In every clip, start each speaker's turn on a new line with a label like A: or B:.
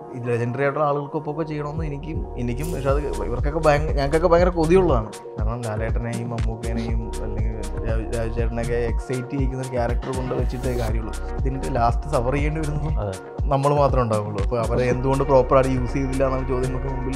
A: ഇത് ലെജൻഡറി ആയിട്ടുള്ള ആളുകൾക്കൊപ്പം ചെയ്യണമെന്ന് എനിക്കും എനിക്കും പക്ഷെ അത് ഇവർക്കൊക്കെ ഭയങ്കര ഞങ്ങൾക്കൊക്കെ ഭയങ്കര കൊതിയുള്ളതാണ് കാരണം ലാലേട്ടനെയും മമ്മൂക്കേനെയും അല്ലെങ്കിൽ രാജു രാജുചേട്ടനെയൊക്കെ എക്സൈറ്റ് ചെയ്യിക്കുന്ന ഒരു ക്യാരക്ടർ കൊണ്ട് വെച്ചിട്ടേ കാര്യമുള്ളൂ ഇതിൻ്റെ ലാസ്റ്റ് സഫർ ചെയ്യേണ്ടി വരുന്നത്
B: അതെ.
A: നമ്മൾ മാത്രമേ ഉണ്ടാവുള്ളൂ അപ്പോൾ അവരെ എന്തുകൊണ്ട് പ്രോപ്പറായിട്ട് യൂസ് ചെയ്തില്ല എന്നുള്ള ചോദ്യങ്ങൾക്ക് മുമ്പിൽ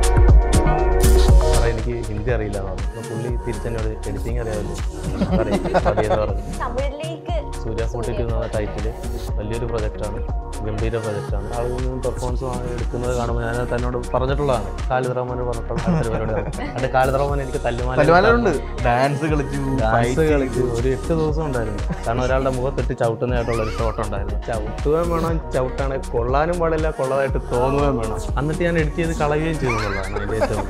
B: സാറേ എനിക്ക് ഹിന്ദി അറിയില്ല എന്ന് പറഞ്ഞു അപ്പോൾ പുള്ളി തിരിച്ചെന്നോട് എഡിറ്റിംഗ് അറിയാമല്ലോ അറിയാം അറിയാമെന്ന് പറഞ്ഞു
C: തമിഴിലേക്ക്
B: സൂര്യ ഫോർട്ടിക്ക് എന്ന ടൈറ്റില് വലിയൊരു പ്രൊജക്റ്റാണ് ഗംഭീര പ്രൊജക്റ്റാണ് ആളുകളിൽ പെർഫോമൻസ് എടുക്കുന്നത് കാണുമ്പോൾ ഞാൻ തന്നോട് പറഞ്ഞിട്ടുള്ളതാണ് ഖാലിദ് റഹ്മാൻ പറഞ്ഞിട്ടുള്ള പരിപാടി അത് ഖാലിദ് റഹ്മാൻ എനിക്ക് തല്ലുമാല
A: തലവാലുണ്ട് ഡാൻസ് കളിച്ചു
B: ഡാൻസ്
A: fight
B: കളിച്ച് ഒരു എട്ട് ദിവസം ഉണ്ടായിരുന്നു കാരണം ഒരാളുടെ മുഖത്തിട്ട് ചവിട്ടുന്നതായിട്ടുള്ള ഒരു ഷോട്ട് ഉണ്ടായിരുന്നു ചവിട്ടുകയും വേണം ചവിട്ടാണെങ്കിൽ കൊള്ളാനും പാടില്ല കൊള്ളതായിട്ട് തോന്നുകയും വേണം എന്നിട്ട് ഞാൻ എഡിറ്റ് ചെയ്ത് കളയുകയും ചെയ്തു എന്നുള്ളതാണ് അതിൻ്റെ ഏറ്റവും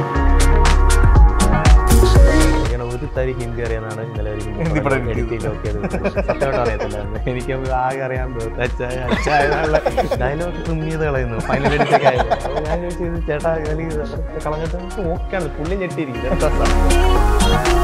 B: ഇങ്ങനെ ഒരു തരി ഹിന്ദി അറിയാനാണ് ഇന്നലെ ഒരു
A: ഹിന്ദി പടം edit
B: എഡിറ്റ് ചെയ്ത് നോക്കിയത് സത്യമായിട്ട് അറിയത്തില്ലായിരുന്നു എനിക്ക് ആകെ അറിയാൻ ഡയലോഗ് തുമ്മിയത് കളയുന്നു ഫൈനൽ എഡിറ്റ് ഒക്കെ ആയത് അപ്പോൾ ഞാൻ ചോദിച്ചത് ചേട്ടാ അല്ലെങ്കിൽ കളഞ്ഞിട്ട് ഓക്കെയാണ് പുള്ളി ഞെട്ടിയിരിക്കുന്നത് രസമാണ്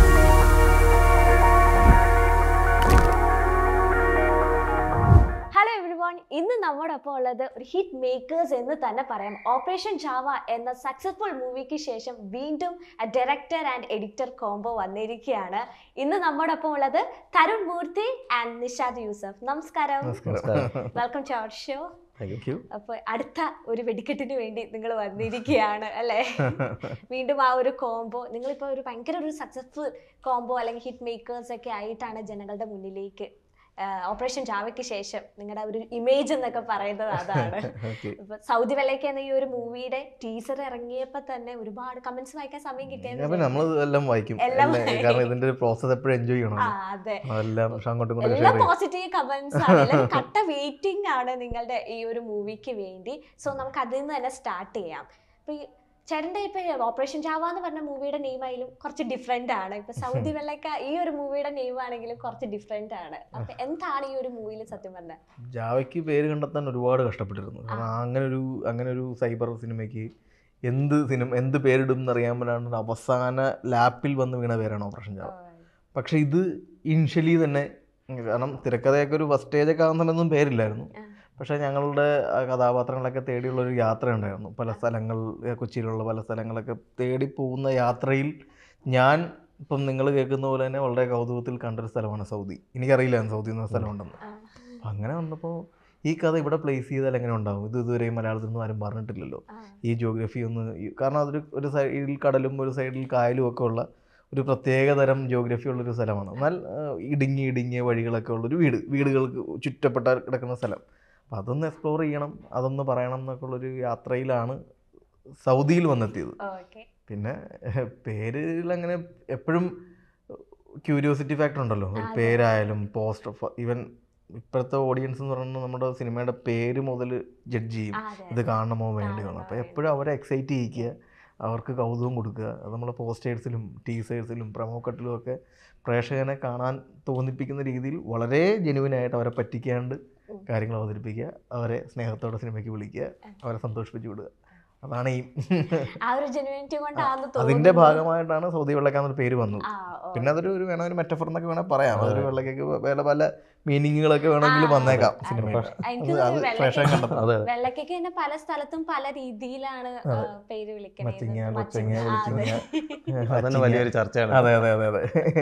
C: ഹലോ എവ്രിവൺ ഇന്ന് നമ്മോടൊപ്പം ഉള്ളത് ഒരു ഹിറ്റ് മേക്കേഴ്സ് എന്ന് തന്നെ പറയാം ഓപ്പറേഷൻ ജാവ എന്ന സക്സസ്ഫുൾ മൂവിക്ക് ശേഷം വീണ്ടും ഡയറക്ടർ ആൻഡ് എഡിറ്റർ കോംബോ വന്നിരിക്കുകയാണ് ഇന്ന് നമ്മോടൊപ്പം ഉള്ളത് തരുൺ മൂർത്തി ആൻഡ് നിഷാദ് യൂസഫ് നമസ്കാരം
A: നമസ്കാരം
C: welcome to our show
A: thank you
C: അപ്പോൾ അടുത്ത ഒരു വെടിക്കെട്ടിന് വേണ്ടി നിങ്ങൾ വന്നിരിക്കുകയാണ് അല്ലേ വീണ്ടും ആ ഒരു കോംബോ നിങ്ങളിപ്പോൾ ഒരു ഭയങ്കര ഒരു സക്സസ്ഫുൾ കോംബോ അല്ലെങ്കിൽ ഹിറ്റ് മേക്കേഴ്സ് ഒക്കെ ആയിട്ടാണ് ജനങ്ങളുടെ മുന്നിലേക്ക് ഓപ്പറേഷൻ ജാവയ്ക്ക് ശേഷം നിങ്ങളുടെ ഒരു ഇമേജ് എന്നൊക്കെ പറയുന്നത് അതാണ്
A: ഓക്കെ
C: ഇപ്പൊ സൗദി വെള്ളയ്ക്ക് എന്ന ഈ ഒരു മൂവിയുടെ ടീസർ ഇറങ്ങിയപ്പോ തന്നെ ഒരുപാട് കമന്റ്സ് വായിക്കാൻ സമയം കിട്ടിയെന്ന്
A: അപ്പം നമ്മൾ എല്ലാം വായിക്കും
C: എല്ലാം
A: എല്ലാം-
C: വായിക്കും.
A: കാരണം ഇതിന്റെ ഒരു പ്രോസസ് എപ്പോഴും എൻജോയ് ചെയ്യണം
C: ആ അതെ
A: അതെല്ലാം പക്ഷെ അങ്ങോട്ടും ഇങ്ങോട്ടും
C: എല്ലാം
A: ഷെയർ ചെയ്യും
C: പോസിറ്റീവ് കമന്റ്സ് ആണ് എല്ലാവരും കട്ട വെയിറ്റിംഗ് ആണ് നിങ്ങളുടെ ഈ ഒരു മൂവിക്ക് വേണ്ടി സോ നമുക്ക് അതിൽ നിന്ന് തന്നെ സ്റ്റാർട്ട് ചെയ്യാം ഇപ്പൊ ഈ ചേട്ടൻ്റെ ഇപ്പൊ ഓപ്പറേഷൻ ജാവ എന്ന് പറഞ്ഞ മൂവിയുടെ നെയിം ആയാലും കുറച്ച് ഡിഫറെന്റ് ആണ് ഇപ്പൊ സൗദി വെള്ളക്ക ഈ ഒരു മൂവിയുടെ നെയിം ആണെങ്കിലും കുറച്ച് ഡിഫറെന്റ് ആണ് അപ്പൊ എന്താണ് ഈ ഒരു മൂവിയിൽ സത്യം പറഞ്ഞത്
A: ജാവയ്ക്ക് പേര് കണ്ടെത്താൻ ഒരുപാട് കഷ്ടപ്പെട്ടിരുന്നു കാരണം അങ്ങനെ ഒരു അങ്ങനെ ഒരു സൈബർ സിനിമയ്ക്ക് എന്ത് സിനിമ എന്ത് പേരിടും എന്നറിയാൻ പറ്റാണ്ട് അവസാന ലാപ്പിൽ വന്ന് വീണ പേരാണ് ഓപ്പറേഷൻ ജാവ പക്ഷെ ഇത് ഇനിഷ്യലി തന്നെ കാരണം തിരക്കഥയൊക്കെ ഒരു ഫസ്റ്റ് സ്റ്റേജൊക്കെ ആകുന്ന സമയത്തൊന്നും പേരില്ലായിരുന്നു
C: ആ.
A: പക്ഷേ ഞങ്ങളുടെ ആ കഥാപാത്രങ്ങളൊക്കെ തേടിയുള്ള ഒരു യാത്ര ഉണ്ടായിരുന്നു പല സ്ഥലങ്ങൾ ഏ, കൊച്ചിയിലുള്ള പല സ്ഥലങ്ങളൊക്കെ തേടി പോകുന്ന യാത്രയിൽ ഞാൻ ഇപ്പം നിങ്ങൾ കേൾക്കുന്ന പോലെ തന്നെ വളരെ കൗതുകത്തിൽ കണ്ടൊരു സ്ഥലമാണ് സൗദി എനിക്കറിയില്ലായിരുന്നു സൗദി എന്ന സ്ഥലമുണ്ടെന്ന്
C: ആ.
A: അപ്പം അങ്ങനെ വന്നപ്പോൾ ഈ കഥ ഇവിടെ പ്ലേസ് ചെയ്താൽ എങ്ങനെ ഉണ്ടാവും ഇത് ഇതുവരെ മലയാളത്തിൽ നിന്നും ആരും പറഞ്ഞിട്ടില്ലല്ലോ
C: ആ.
A: ഈ ജോഗ്രഫി ഒന്ന് ഈ- കാരണം അതൊരു ഒരു സൈഡിൽ കടലും ഒരു സൈഡിൽ കായലും ഒക്കെ ഉള്ള ഒരു പ്രത്യേക തരം ജോഗ്രഫി ഉള്ളൊരു സ്ഥലമാണ് എന്നാൽ ആ, ഇടുങ്ങി ഇടുങ്ങിയ വഴികളൊക്കെ ഉള്ളൊരു വീട് വീടുകൾക്ക് ചുറ്റപ്പെട്ട കിടക്കുന്ന സ്ഥലം അപ്പം അതൊന്ന് എക്സ്പ്ലോർ ചെയ്യണം അതൊന്ന് പറയണം എന്നൊക്കെ ഉള്ളൊരു യാത്രയിലാണ് സൗദിയിൽ വന്നെത്തിയത്
C: ഓക്കെ
A: പിന്നെ ഏഹ്, പേരിൽ അങ്ങനെ എപ്പോഴും ക്യൂരിയോസിറ്റി ഫാക്ടർ ഉണ്ടല്ലോ ഒരു
C: അതെ.
A: പേരായാലും പോസ്റ്റർ ഈവൻ ഇപ്പോഴത്തെ ഓഡിയൻസ് എന്ന് പറയുന്നത് നമ്മുടെ സിനിമയുടെ പേര് മുതൽ ജഡ്ജ് ചെയ്യും
C: ആ, അതെ
A: ഇത് കാണണമോ വേണ്ടിയോ
C: കാണണമോ
A: അപ്പോൾ എപ്പോഴും അവരെ എക്സൈറ്റ് ചെയ്യിക്കുക അവർക്ക് കൗതുകം കൊടുക്കുക അത് നമ്മൾ പോസ്റ്റേഴ്സിലും ടീസേഴ്സിലും പ്രമോ കട്ടിലും ഒക്കെ പ്രേക്ഷകനെ കാണാൻ തോന്നിപ്പിക്കുന്ന രീതിയിൽ വളരെ ജെനുവിനായിട്ട് അവരെ പറ്റിക്കാണ്ട്
C: ഉം.
A: കാര്യങ്ങൾ അവതരിപ്പിക്കുക അവരെ സ്നേഹത്തോടെ സിനിമയ്ക്ക് വിളിക്കുക അവരെ സന്തോഷിപ്പിച്ച് വിടുക അതാണ് ഈ
C: ആ ഒരു ജെനുവിനിറ്റി കൊണ്ടാണെന്ന്
A: അതിന്റെ
C: തോന്നുന്നു
A: ഭാഗമായിട്ടാണ് സൗദി വെള്ളക്കാന്നൊരു പേര് വന്നത്
C: ആ, ഓ.
A: പിന്നെ അതൊരു ഒരു വേണം ഒരു മെറ്റഫർ എന്നൊക്കെ വേണേൽ പറയാം അതൊരു വെള്ളക്കൊക്കെ പല പല മീനിങ്ങുകളൊക്കെ വേണമെങ്കിൽ
C: ആ.
A: വന്നേക്കാം സിനിമയിൽ
C: എനിക്ക്
A: അത് അത്
C: തോന്നുന്നു
A: പ്രേക്ഷകൻ
C: വെള്ളയ്ക്ക്
A: കണ്ടെത്തണം
B: അതെ
C: വെള്ളക്കൊക്കെ തന്നെ പല സ്ഥലത്തും പല രീതിയിലാണ് ആ, പേര് വിളിക്കണത്
A: മച്ചിങ്ങ
C: മച്ചിങ്ങ,
A: കൊച്ചങ്ങ
C: ആ, അതെ.
A: വിളിച്ചിങ്ങ
B: അതന്നെ വലിയൊരു ചർച്ചയാണ്
A: അതെ അതെ അതെ അതെ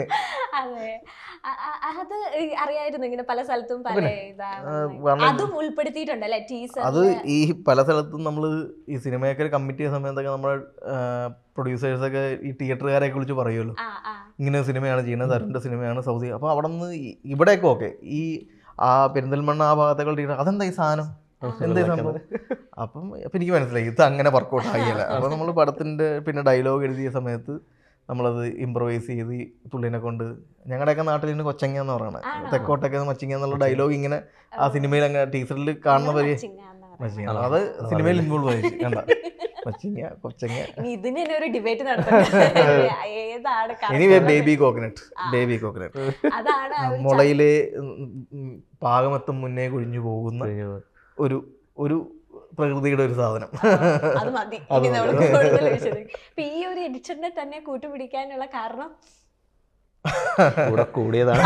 C: അതെ അ- അ- അത് അറിയായിരുന്നു ഇങ്ങനെ പല സ്ഥലത്തും പല ഇതാണ്
A: ആ, വളരെ-
C: അതും ഉൾപ്പെടുത്തിയിട്ടുണ്ട് അല്ലെ ടീസർ
A: അത് ഈ പല സ്ഥലത്തും നമ്മൾ ഈ സിനിമയൊക്കെ കമ്മിറ്റ് ചെയ്യുന്ന സമയത്തൊക്കെ നമ്മുടെ പ്രൊഡ്യൂസേഴ്സൊക്കെ ഈ തിയേറ്ററുകാരെയൊക്കെ വിളിച്ച് പറയുമല്ലോ
C: ആ ആ
A: ഇങ്ങനെ ഒരു സിനിമയാണ് ചെയ്യുന്നത് തരുണിൻ്റെ സിനിമയാണ് സൗദി അപ്പോൾ അവിടെ നിന്ന് ഇവിടെയൊക്കെ ഓക്കെ ഈ ആ പെരിന്തൽമണ്ണ ആ ഭാഗത്തൊക്കെ തിയേറ്റർ അതെന്താ ഈ സാധനം എന്താ ഈ സംഭവം അപ്പം അപ്പം എനിക്ക് മനസ്സിലായി ഇത് അങ്ങനെ വർക്കൗട്ട് ആയില്ല അപ്പോൾ നമ്മൾ പടത്തിൻ്റെ പിന്നെ ഡയലോഗ് എഴുതിയ സമയത്ത് നമ്മളത് ഇമ്പ്രവൈസ് ചെയ്ത് ഈ പുള്ളിനെ കൊണ്ട് ഞങ്ങളുടെയൊക്കെ നാട്ടിൽ നിന്ന് കൊച്ചങ്ങ എന്ന് പറയണത്
C: ആണോ?
A: തെക്കോട്ടൊക്കെ മച്ചിങ്ങ എന്നുള്ള ഡയലോഗ് ഇങ്ങനെ ആ സിനിമയിൽ അങ്ങനെ ടീച്ചറിൽ കാണുന്ന പോലെ
C: മച്ചിങ്ങ എന്ന് പറയുന്നത്.
A: മച്ചിങ്ങ അത് സിനിമയിൽ ഇൻവോൾവ് ആയി കണ്ട മച്ചിങ്ങ കൊച്ചങ്ങ
C: ഇനി ഇതിന് തന്നെ ഒരു ഡിബേറ്റ് നടത്തുന്നത് ഏതാണ്
A: ഇനി
C: correct
A: baby coconut baby coconut
C: അതാണ് ആ ഒരു
A: മുളയിലെ ഉം, ഉം, പാകമെത്തും മുന്നേ കുഴിഞ്ഞു പോകുന്ന ഒരു ഒരു പ്രകൃതിയുടെ ഒരു സാധനം
C: അത് മതി
A: അത്
C: ഇനി
A: മതി.
C: നമ്മൾ കൂടുതൽ വിശദീകരിക്കാം. ഇപ്പൊ ഈ ഒരു എഡിറ്ററിനെ തന്നെ കൂട്ടുപിടിക്കാനുള്ള കാരണം
B: കൂടെ കൂടിയതാണ്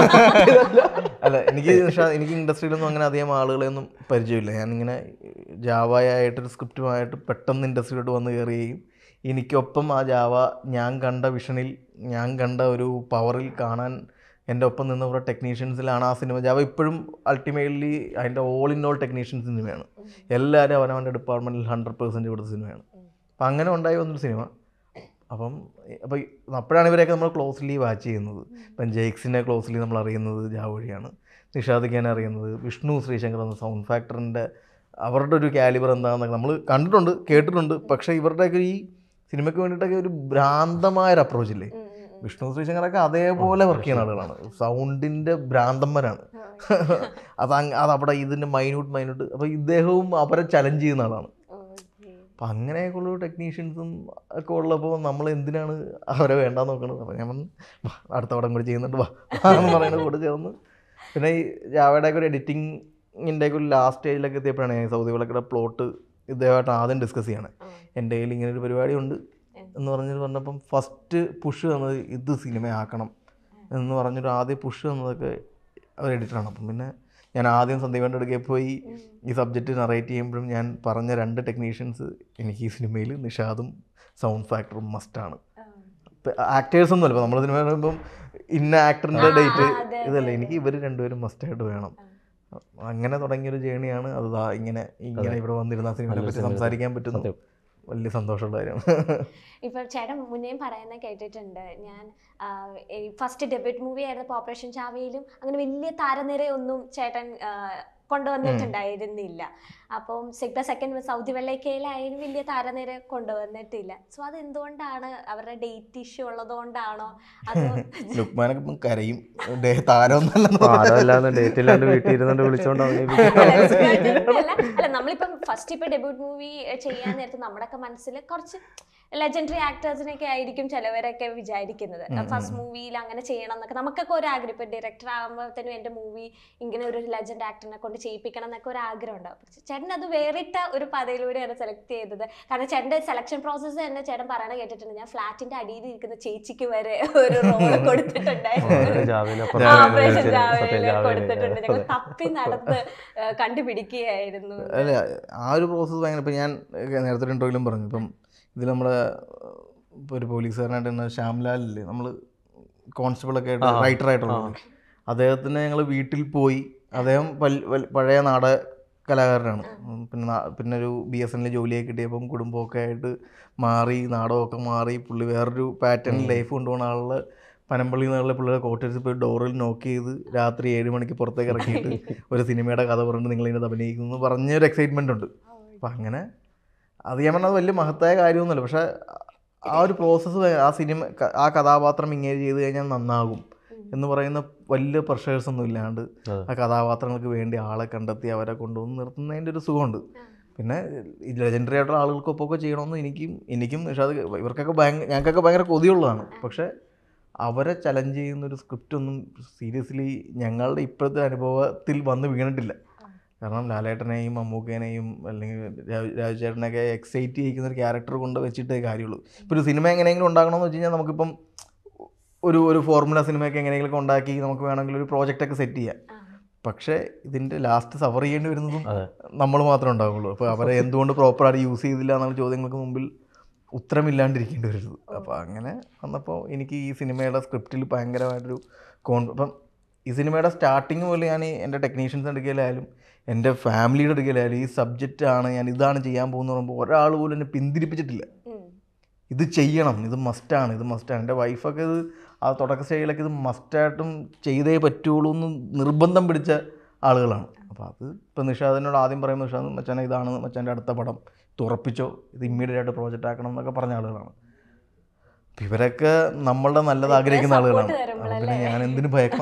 A: അല്ല എനിക്ക് നിഷാ- എനിക്ക് ഇൻഡസ്ട്രിയിലൊന്നും അങ്ങനെ അധികം ആളുകളെയൊന്നും പരിചയമില്ല ഞാനിങ്ങനെ ജാവയായിട്ടൊരു സ്ക്രിപ്റ്റുമായിട്ട് പെട്ടെന്ന് ഇൻഡസ്ട്രിയിലോട്ട് വന്ന് കയറുകയും എനിക്കൊപ്പം ആ ജാവ ഞാൻ കണ്ട വിഷനിൽ ഞാൻ കണ്ട ഒരു പവറിൽ കാണാൻ എൻ്റെ ഒപ്പം നിന്ന കുറേ ടെക്നീഷ്യൻസിലാണ് ആ സിനിമ ജാവ ഇപ്പോഴും അൾട്ടിമേറ്റ്ലി അതിൻ്റെ ഓൾ ഇൻ ഓൾ ടെക്നീഷ്യൻ സിനിമയാണ് എല്ലാവരും അവനവൻ്റെ ഡിപ്പാർട്ട്മെൻറ്റിൽ ഹൺഡ്രഡ് പെർസെൻറ്റ് കൊടുത്ത സിനിമയാണ് അപ്പം അങ്ങനെ ഉണ്ടായി വന്നൊരു സിനിമ അപ്പം അപ്പോൾ അപ്പോഴാണ് ഇവരെയൊക്കെ നമ്മൾ ക്ലോസ്ലി വാച്ച് ചെയ്യുന്നത് ഇപ്പം ജെയ്ക്സിനെ ക്ലോസ്ലി നമ്മൾ അറിയുന്നത് ജാവ വഴിയാണ് നിഷാദ് ഖാനെ അറിയുന്നത് വിഷ്ണു ശ്രീശങ്കർ എന്ന സൗണ്ട് ഫാക്ടറിൻ്റെ അവരുടെ ഒരു കാലിബർ എന്താണെന്നൊക്കെ നമ്മൾ കണ്ടിട്ടുണ്ട് കേട്ടിട്ടുണ്ട് പക്ഷേ ഇവരുടെയൊക്കെ ഈ സിനിമയ്ക്ക് വേണ്ടിയിട്ടൊക്കെ ഒരു ഭ്രാന്തമായൊരു അപ്രോച്ച് ഇല്ലേ
C: ഉം, ഉം, ഉം.
A: വിഷ്ണു ശ്രീശങ്കറൊക്കെ അതേപോലെ വർക്ക് ചെയ്യുന്ന ആളുകളാണ് സൗണ്ടിൻ്റെ ഭ്രാന്തന്മാരാണ് അത് അങ്ങ് അത് അവിടെ ഇതിൻ്റെ മൈന്യൂട്ട് മൈന്യൂട്ട് അപ്പോൾ ഇദ്ദേഹവും അവരെ ചലഞ്ച് ചെയ്യുന്ന ആളാണ്
C: Okay.
A: അപ്പം അങ്ങനെയൊക്കെയുള്ള ടെക്നീഷ്യൻസും ഒക്കെ ഉള്ളപ്പോൾ നമ്മൾ എന്തിനാണ് അവരെ വേണ്ടാന്ന് നോക്കണത് അപ്പോൾ ഞാൻ പറഞ്ഞു, "വാ, അടുത്ത പടം കൂടി ചെയ്യുന്നുണ്ട് വാ എന്ന് പറയുന്നത് കൂടെ ചേർന്ന് പിന്നെ ഈ ജാവയുടെയൊക്കെ ഒരു എഡിറ്റിങ്ങിൻ്റെ ഒക്കെ ഒരു ലാസ്റ്റ് സ്റ്റേജിലൊക്കെ എത്തിയപ്പോഴാണ് ഞാൻ സൗദി വിളക്കിയുടെ പ്ലോട്ട് ഇദ്ദേഹമായിട്ട് ആദ്യം ഡിസ്കസ് ചെയ്യണം
C: ആ.
A: എൻ്റെ കയ്യിൽ ഇങ്ങനെ ഒരു പരിപാടി ഉണ്ട് എന്ന് പറഞ്ഞിട്ട് പറഞ്ഞപ്പം ഫസ്റ്റ് പുഷ് തന്നത് ഇത് സിനിമയാക്കണം എന്ന് പറഞ്ഞൊരു ആദ്യം പുഷ് തന്നതൊക്കെ ഒരു എഡിറ്ററാണ് അപ്പം പിന്നെ ഞാൻ ആദ്യം സന്ദീപൻ്റെ അടുക്കെ പോയി ഈ സബ്ജക്റ്റ് നറേറ്റ് ചെയ്യുമ്പോഴും ഞാൻ പറഞ്ഞ രണ്ട് ടെക്നീഷ്യൻസ് എനിക്ക് ഈ സിനിമയിൽ നിഷാദും സൗണ്ട് ഫാക്ടറും മസ്റ്റാണ് ആക്ടേഴ്സ് ഒന്നുമല്ല ഇപ്പോൾ നമ്മൾ സിനിമ പറയുമ്പം ഇന്ന ആക്ടറിൻ്റെ
C: ആ,
A: ഡേറ്റ്
C: അതെ,
A: ഇതല്ല എനിക്ക് ഇവർ രണ്ടുപേരും മസ്റ്റായിട്ട് വേണം അങ്ങനെ തുടങ്ങിയൊരു ജേണിയാണ് അത് ദാ ഇങ്ങനെ ഇങ്ങനെ ഇവിടെ വന്നിരുന്ന ആ സിനിമയെ പറ്റി സംസാരിക്കാൻ പറ്റുന്നു
B: സത്യം.
A: വലിയ സന്തോഷമുള്ള കാര്യമാണ്
C: ഇപ്പൊ ചേട്ടൻ മുന്നേയും പറയുന്ന കേട്ടിട്ടുണ്ട് ഞാൻ ഫസ്റ്റ് ഡെബ്യൂട്ട് മൂവി ആയിരുന്നപ്പോൾ ഓപ്പറേഷൻ ചാവയിലും അങ്ങനെ വലിയ താരനിരയൊന്നും ചേട്ടൻ ആ, കൊണ്ടുവന്നിട്ടുണ്ടായിരുന്നില്ല അപ്പം സിഗ്ബ സെക്കൻഡ് സൗദി വെള്ളയ്ക്കയിലായാലും വലിയ താരനിര കൊണ്ടുവന്നിട്ടില്ല സോ അത് എന്തുകൊണ്ടാണ് അവരുടെ ഡേറ്റ് ഇഷ്യൂ ഉള്ളതുകൊണ്ടാണോ അതോ
A: ലുക്മാനൊക്കെ ഇപ്പം കരയും ഡേ താരമൊന്നല്ല
B: ആരല്ലാന്ന് ഡേറ്റ് ഇല്ലാണ്ട് വീട്ടിൽ ഇരുന്നുകൊണ്ട് വിളിച്ചോണ്ട് അഭിനയിപ്പിക്കും
C: അല്ല അല്ല നമ്മളിപ്പം ഫസ്റ്റ് ഇപ്പൊ ഡെബ്യൂട്ട് മൂവി ചെയ്യാൻ നേരത്ത് നമ്മുടെയൊക്കെ മനസ്സിൽ കുറച്ച് ലെജൻഡറി ആക്ടേഴ്സിനൊക്കെ ആയിരിക്കും ചിലവരൊക്കെ വിചാരിക്കുന്നത് ഫസ്റ്റ് മൂവിയിൽ അങ്ങനെ ചെയ്യണം എന്നൊക്കെ നമുക്കൊക്കെ ഒരു ആഗ്രഹം ഇപ്പൊ ഡയറക്ടർ ആകുമ്പോഴത്തേനും എന്റെ മൂവി ഇങ്ങനെ ഒരു ലെജൻഡ് ആക്ടറിനെ കൊണ്ട് ചെയ്യിപ്പിക്കണം എന്നൊക്കെ ഒരു ആഗ്രഹം ഉണ്ടാവും പക്ഷെ ചേട്ടൻ അത് വേറിട്ട ഒരു പാതയിലൂടെയാണ് സെലക്ട് ചെയ്തത് കാരണം ചേട്ടന്റെ സെലക്ഷൻ പ്രോസസ്സ് തന്നെ ചേട്ടൻ പറയണ കേട്ടിട്ടുണ്ട് ഞാൻ ഫ്ലാറ്റിന്റെ അടിയിൽ ഇരിക്കുന്ന ചേച്ചിക്ക് വരെ ഒരു റോള് കൊടുത്തിട്ടുണ്ടായിരുന്നു
B: ജാവേനെ
C: ആ, ഓപ്പറേഷൻ
B: സത്യം
C: ജാവയില്
B: ജാവേനെ.
C: കൊടുത്തിട്ടുണ്ട് ഞങ്ങൾ
B: അതെ.
C: തപ്പി നടന്ന് ഏഹ്, കണ്ടുപിടിക്കുകയായിരുന്നു
A: അല്ല ആ ഒരു പ്രോസസ്സ് ഭയങ്കര ഇപ്പം ഞാൻ നേരത്തെ ഇൻ്റർവ്യൂലും പറഞ്ഞു ഇപ്പം ഇതിൽ നമ്മുടെ ഇപ്പോൾ ഒരു പോലീസുകാരനായിട്ട് തന്നെ ശ്യാംലാലില്ലേ നമ്മൾ കോൺസ്റ്റബിളൊക്കെ ആയിട്ട്
B: ആ.
A: റൈറ്റർ ആയിട്ടുള്ളത് അദ്ദേഹത്തിന് ഞങ്ങൾ വീട്ടിൽ പോയി അദ്ദേഹം വൽ- വൽ- പഴയ നാടക കലാകാരനാണ് ഉം, പിന്നെ നാ- പിന്നെ ഒരു ബി എസ് എനിൽ ജോലിയൊക്കെ കിട്ടിയപ്പം കുടുംബമൊക്കെ ആയിട്ട് മാറി നാടകമൊക്കെ മാറി പുള്ളി വേറൊരു പാറ്റേണിൽ ലൈഫ് കൊണ്ടുപോകുന്ന ആളുടെ പനമ്പള്ളി നിന്നുള്ള പിള്ളേരെ കോട്ടേഴ്സിൽ പോയി ഡോറിൽ നോക്ക് ചെയ്ത് രാത്രി ഏഴ് മണിക്ക് പുറത്തേക്ക് ഇറക്കിയിട്ട് ഒരു സിനിമയുടെ കഥ പറഞ്ഞിട്ട് നിങ്ങൾ ഇതിനകത്ത് അഭിനയിക്കുന്നു എന്ന് പറഞ്ഞൊരു എക്സൈറ്റ്മെൻ്റ് ഉണ്ട് അപ്പം അങ്ങനെ അത് ഞാൻ പറഞ്ഞത് വലിയ മഹത്തായ കാര്യമൊന്നുമല്ല പക്ഷേ ആ ഒരു പ്രോസസ്സ് ആ സിനിമ ക- ആ കഥാപാത്രം ഇങ്ങനെ ചെയ്ത് കഴിഞ്ഞാൽ നന്നാകും എന്ന് പറയുന്ന വലിയ പ്രഷേഴ്സ് ഒന്നും ഇല്ലാണ്ട്
B: അതെ.
A: ആ കഥാപാത്രങ്ങൾക്ക് വേണ്ടി ആളെ കണ്ടെത്തി അവരെ കൊണ്ടുവന്ന് നിർത്തുന്നതിൻ്റെ ഒരു സുഖമുണ്ട് പിന്നെ ഈ ലെജൻഡറി ആയിട്ടുള്ള ആളുകൾക്കൊപ്പമൊക്കെ ചെയ്യണമെന്ന് എനിക്കും എനിക്കും പക്ഷേ അത് ഇവർക്കൊക്കെ ഭയങ്കര ഞങ്ങൾക്കൊക്കെ ഭയങ്കര കൊതിയുള്ളതാണ് പക്ഷേ അവരെ ചലഞ്ച് ചെയ്യുന്ന ഒരു സ്ക്രിപ്റ്റ് ഒന്നും സീരിയസ്ലി ഞങ്ങളുടെ ഇപ്പോഴത്തെ അനുഭവത്തിൽ വന്ന് വീണിട്ടില്ല കാരണം ലാലേട്ടനെയും മമ്മൂക്കേനെയും അല്ലെങ്കിൽ രാജ് രാജുചേട്ടനെയൊക്കെ എക്സൈറ്റ് ചെയ്യിക്കുന്ന ഒരു ക്യാരക്ടർ കൊണ്ട് വെച്ചിട്ടേ കാര്യമുള്ളൂ ഇപ്പോൾ ഒരു സിനിമ എങ്ങനെയെങ്കിലും ഉണ്ടാക്കണമെന്ന് വെച്ച് കഴിഞ്ഞാൽ നമുക്കിപ്പം ഒരു ഒരു ഫോർമുല സിനിമയൊക്കെ എങ്ങനെയെങ്കിലും ഉണ്ടാക്കി നമുക്ക് വേണമെങ്കിൽ ഒരു പ്രോജക്റ്റൊക്കെ സെറ്റ് ചെയ്യാം പക്ഷേ ഇതിൻ്റെ ലാസ്റ്റ് സഫർ ചെയ്യേണ്ടി വരുന്നതും
B: അതെ.
A: നമ്മൾ മാത്രമേ ഉണ്ടാവുള്ളൂ അപ്പോൾ അവരെ എന്തുകൊണ്ട് പ്രോപ്പറായിട്ട് യൂസ് ചെയ്തില്ല എന്നുള്ള ചോദ്യങ്ങൾക്ക് മുമ്പിൽ ഉത്തരമില്ലാണ്ടിരിക്കേണ്ടി വരുന്നത് അപ്പോൾ അങ്ങനെ വന്നപ്പോൾ എനിക്ക് ഈ സിനിമയുടെ സ്ക്രിപ്റ്റിൽ ഭയങ്കരമായിട്ടൊരു കോൺ അപ്പം ഈ സിനിമയുടെ സ്റ്റാർട്ടിങ് പോലെ ഞാൻ ഈ എൻ്റെ ടെക്നീഷ്യൻസ് എടുക്കലായാലും എൻ്റെ ഫാമിലിയുടെ എടുക്കലായാലും ഈ സബ്ജക്റ്റ് ആണ് ഞാൻ ഇതാണ് ചെയ്യാൻ പോകുന്നത് പറയുമ്പോൾ ഒരാൾ പോലും എന്നെ പിന്തിരിപ്പിച്ചിട്ടില്ല
C: ഉം.
A: ഇത് ചെയ്യണം ഇത് മസ്റ്റാണ് ഇത് മസ്റ്റാണ് എൻ്റെ വൈഫൊക്കെ ഇത് ആ തുടക്ക സ്റ്റേജിലൊക്കെ ഇത് മസ്റ്റായിട്ടും ചെയ്തേ പറ്റുള്ളൂ എന്ന് നിർബന്ധം പിടിച്ച ആളുകളാണ് അപ്പോൾ അത് ഇപ്പം നിഷാദിനോട് ആദ്യം പറയുമ്പോൾ നിഷാദ് മച്ചാനെ ഇതാണ് മച്ചാൻ്റെ അടുത്ത പടം തുറപ്പിച്ചോ ഇത് ഇമ്മീഡിയറ്റ് ആയിട്ട് പ്രോജക്റ്റ് ആക്കണം എന്നൊക്കെ പറഞ്ഞ ആളുകളാണ് അപ്പം ഇവരൊക്കെ നമ്മളുടെ നല്ലത് ആഗ്രഹിക്കുന്ന
C: support
A: ആളുകളാണ് അപ്പോൾ
C: തരുമ്പോഴല്ലേ?
A: പിന്നെ ഞാൻ എന്തിനു ഭയക്കണം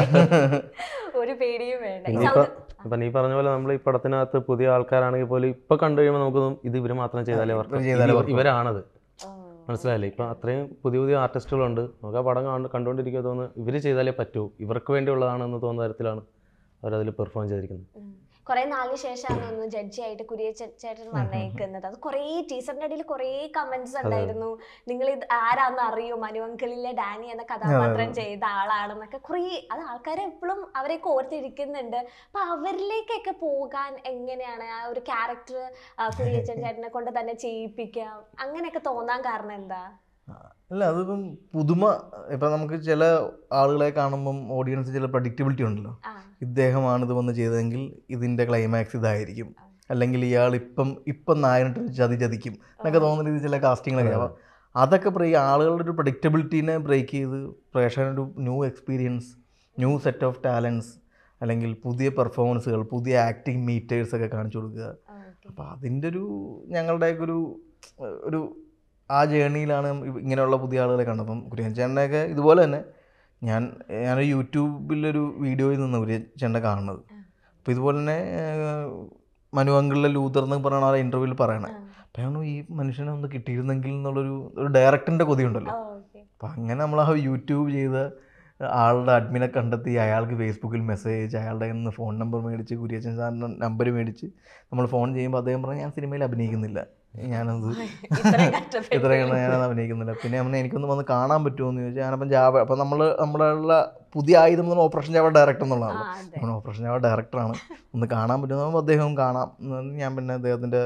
C: ഒരു പേടിയും വേണ്ട ഈ
B: ഇനിയിപ്പോ
C: സൗണ്ട്
B: ഇപ്പൊ നീ പറഞ്ഞ പോലെ നമ്മൾ ഈ പടത്തിനകത്ത് പുതിയ ആൾക്കാരാണെങ്കിൽ പോലും ഇപ്പൊ കണ്ടു കഴിയുമ്പോൾ നമുക്കൊന്നും ഇത് ഇവര് മാത്രം ചെയ്താലേ
A: ഇവര്
B: വർക്ക്
A: ചെയ്താലേ work ആവും.
B: ഇവരാണത്
C: ആ.
B: മനസ്സിലായില്ലേ ഇപ്പൊ അത്രയും പുതിയ പുതിയ ആർട്ടിസ്റ്റുകളുണ്ട് നമുക്ക് ആ പടം കാണു കണ്ടുകൊണ്ടിരിക്കുക തോന്നുന്നു ഇവര് ചെയ്താലേ പറ്റൂ ഇവർക്ക് വേണ്ടിയുള്ളതാണെന്ന് തോന്നുന്ന തരത്തിലാണ് അവരതിൽ പെർഫോം ചെയ്തിരിക്കുന്നത്
C: ഉം. കുറെ നാളിന് ശേഷമാണ് ഒന്ന് ജഡ്ജി ആയിട്ട് കുരിയ ചേട്ടൻ വന്നേക്കുന്നത് അത് കുറേ ടീച്ചറിന്റെ ഇടയിൽ കുറേ കമന്റ്സ് ഉണ്ടായിരുന്നു നിങ്ങൾ ഇത് ആരാന്ന് അറിയോ മനുവങ്കളിലെ ഡാനി എന്ന കഥാപാത്രം ചെയ്ത ആളാണെന്നൊക്കെ കുറേ അത് ആൾക്കാരെ എപ്പോഴും അവരെയൊക്കെ ഓർത്തിരിക്കുന്നുണ്ട് അപ്പൊ അവരിലേക്കൊക്കെ പോകാൻ എങ്ങനെയാണ് ആ ഒരു ക്യാരക്ടർ കുരിയച്ചൻ ചേട്ടനെ കൊണ്ട് തന്നെ ചെയ്യിപ്പിക്കാം അങ്ങനെയൊക്കെ തോന്നാൻ കാരണം എന്താ
A: അല്ല അതിപ്പം പുതുമ ഇപ്പം നമുക്ക് ചില ആളുകളെ കാണുമ്പം ഓഡിയൻസ് ചില പ്രഡിക്റ്റബിലിറ്റി ഉണ്ടല്ലോ
C: ആ
A: ഇദ്ദേഹമാണ് ഇത് വന്ന് ചെയ്തതെങ്കിൽ ഇതിൻ്റെ ക്ലൈമാക്സ് ഇതായിരിക്കും അല്ലെങ്കിൽ ഇയാൾ ഇപ്പം ഇപ്പം നായനിട്ട് ചതി ചതിക്കും എന്നൊക്കെ തോന്നുന്ന രീതിയിൽ ചില കാസ്റ്റിങ്ങളൊക്കെ അപ്പോൾ അതൊക്കെ ബ്രേക്ക് ആളുകളുടെ ഒരു പ്രഡിക്റ്റബിലിറ്റീനെ ബ്രേക്ക് ചെയ്ത് പ്രേക്ഷകനൊരു new experience new set of talents അല്ലെങ്കിൽ പുതിയ പെർഫോമൻസുകൾ പുതിയ ആക്ടിങ് മീറ്റേഴ്സ് ഒക്കെ കാണിച്ചു കൊടുക്കുക
C: ഓക്കെ
A: അപ്പോൾ അതിൻ്റെ ഒരു ഞങ്ങളുടെയൊക്കെ ഒരു ഒരു ആ ജേണിയിലാണ് ഇങ്ങനെയുള്ള പുതിയ ആളുകളെ കണ്ടത് അപ്പം കുര്യൻ ചേട്ടനെയൊക്കെ ഇതുപോലെ തന്നെ ഞാൻ ഞാൻ യൂട്യൂബിലൊരു വീഡിയോയിൽ നിന്ന് കുര്യൻ ചേട്ടനെ കാണുന്നത് അപ്പോൾ ഇതുപോലെ തന്നെ ഏഹ്, മനു അങ്കിളിലെ ലൂതർ എന്ന് പറയുന്ന ആ ഇൻ്റർവ്യൂവിൽ പറയണേ അപ്പം ഞാൻ പറഞ്ഞു, ഈ മനുഷ്യനെ ഒന്ന് കിട്ടിയിരുന്നെങ്കിൽ എന്നുള്ളൊരു ഒരു ഡയറക്ടറിൻ്റെ കൊതിയുണ്ടല്ലോ
C: ഓക്കെ
A: അപ്പം അങ്ങനെ നമ്മൾ ആ യൂട്യൂബ് ചെയ്ത ആളുടെ അഡ്മിനെ കണ്ടെത്തി അയാൾക്ക് ഫേസ്ബുക്കിൽ മെസ്സേജ് അയാളുടെ കയ്യിൽ നിന്ന് ഫോൺ നമ്പർ മേടിച്ച് കുര്യച്ചൻ സാറിൻ്റെ നമ്പർ മേടിച്ച് നമ്മൾ ഫോൺ ചെയ്യുമ്പോൾ അദ്ദേഹം പറഞ്ഞു ഞാൻ സിനിമയിൽ അഭിനയിക്കുന്നില്ല ഞാനത്
C: ഇത്രയും കഷ്ടപ്പെട്ട്
A: ഇത്രയാണ് ഞാനത് അഭിനയിക്കുന്നില്ല പിന്നെ അവനെ എനിക്കൊന്ന് വന്ന് കാണാൻ പറ്റുമോ എന്ന് ചോദിച്ചാൽ ഞാനപ്പം ജാവ അപ്പം നമ്മൾ നമ്മളുള്ള പുതിയ ആയുധം എന്ന് പറഞ്ഞാൽ ഓപ്പറേഷൻ ജാവ ഡയറക്ടർ
C: ആ
A: എന്നുള്ളതാണ്
C: അതെ
A: നമ്മൾ ഓപ്പറേഷൻ ജാവ ഡയറക്ടറാണ് ഒന്ന് കാണാൻ പറ്റുന്ന അദ്ദേഹവും കാണാം എന്ന് പറഞ്ഞ് ഞാൻ പിന്നെ അദ്ദേഹത്തിൻ്റെ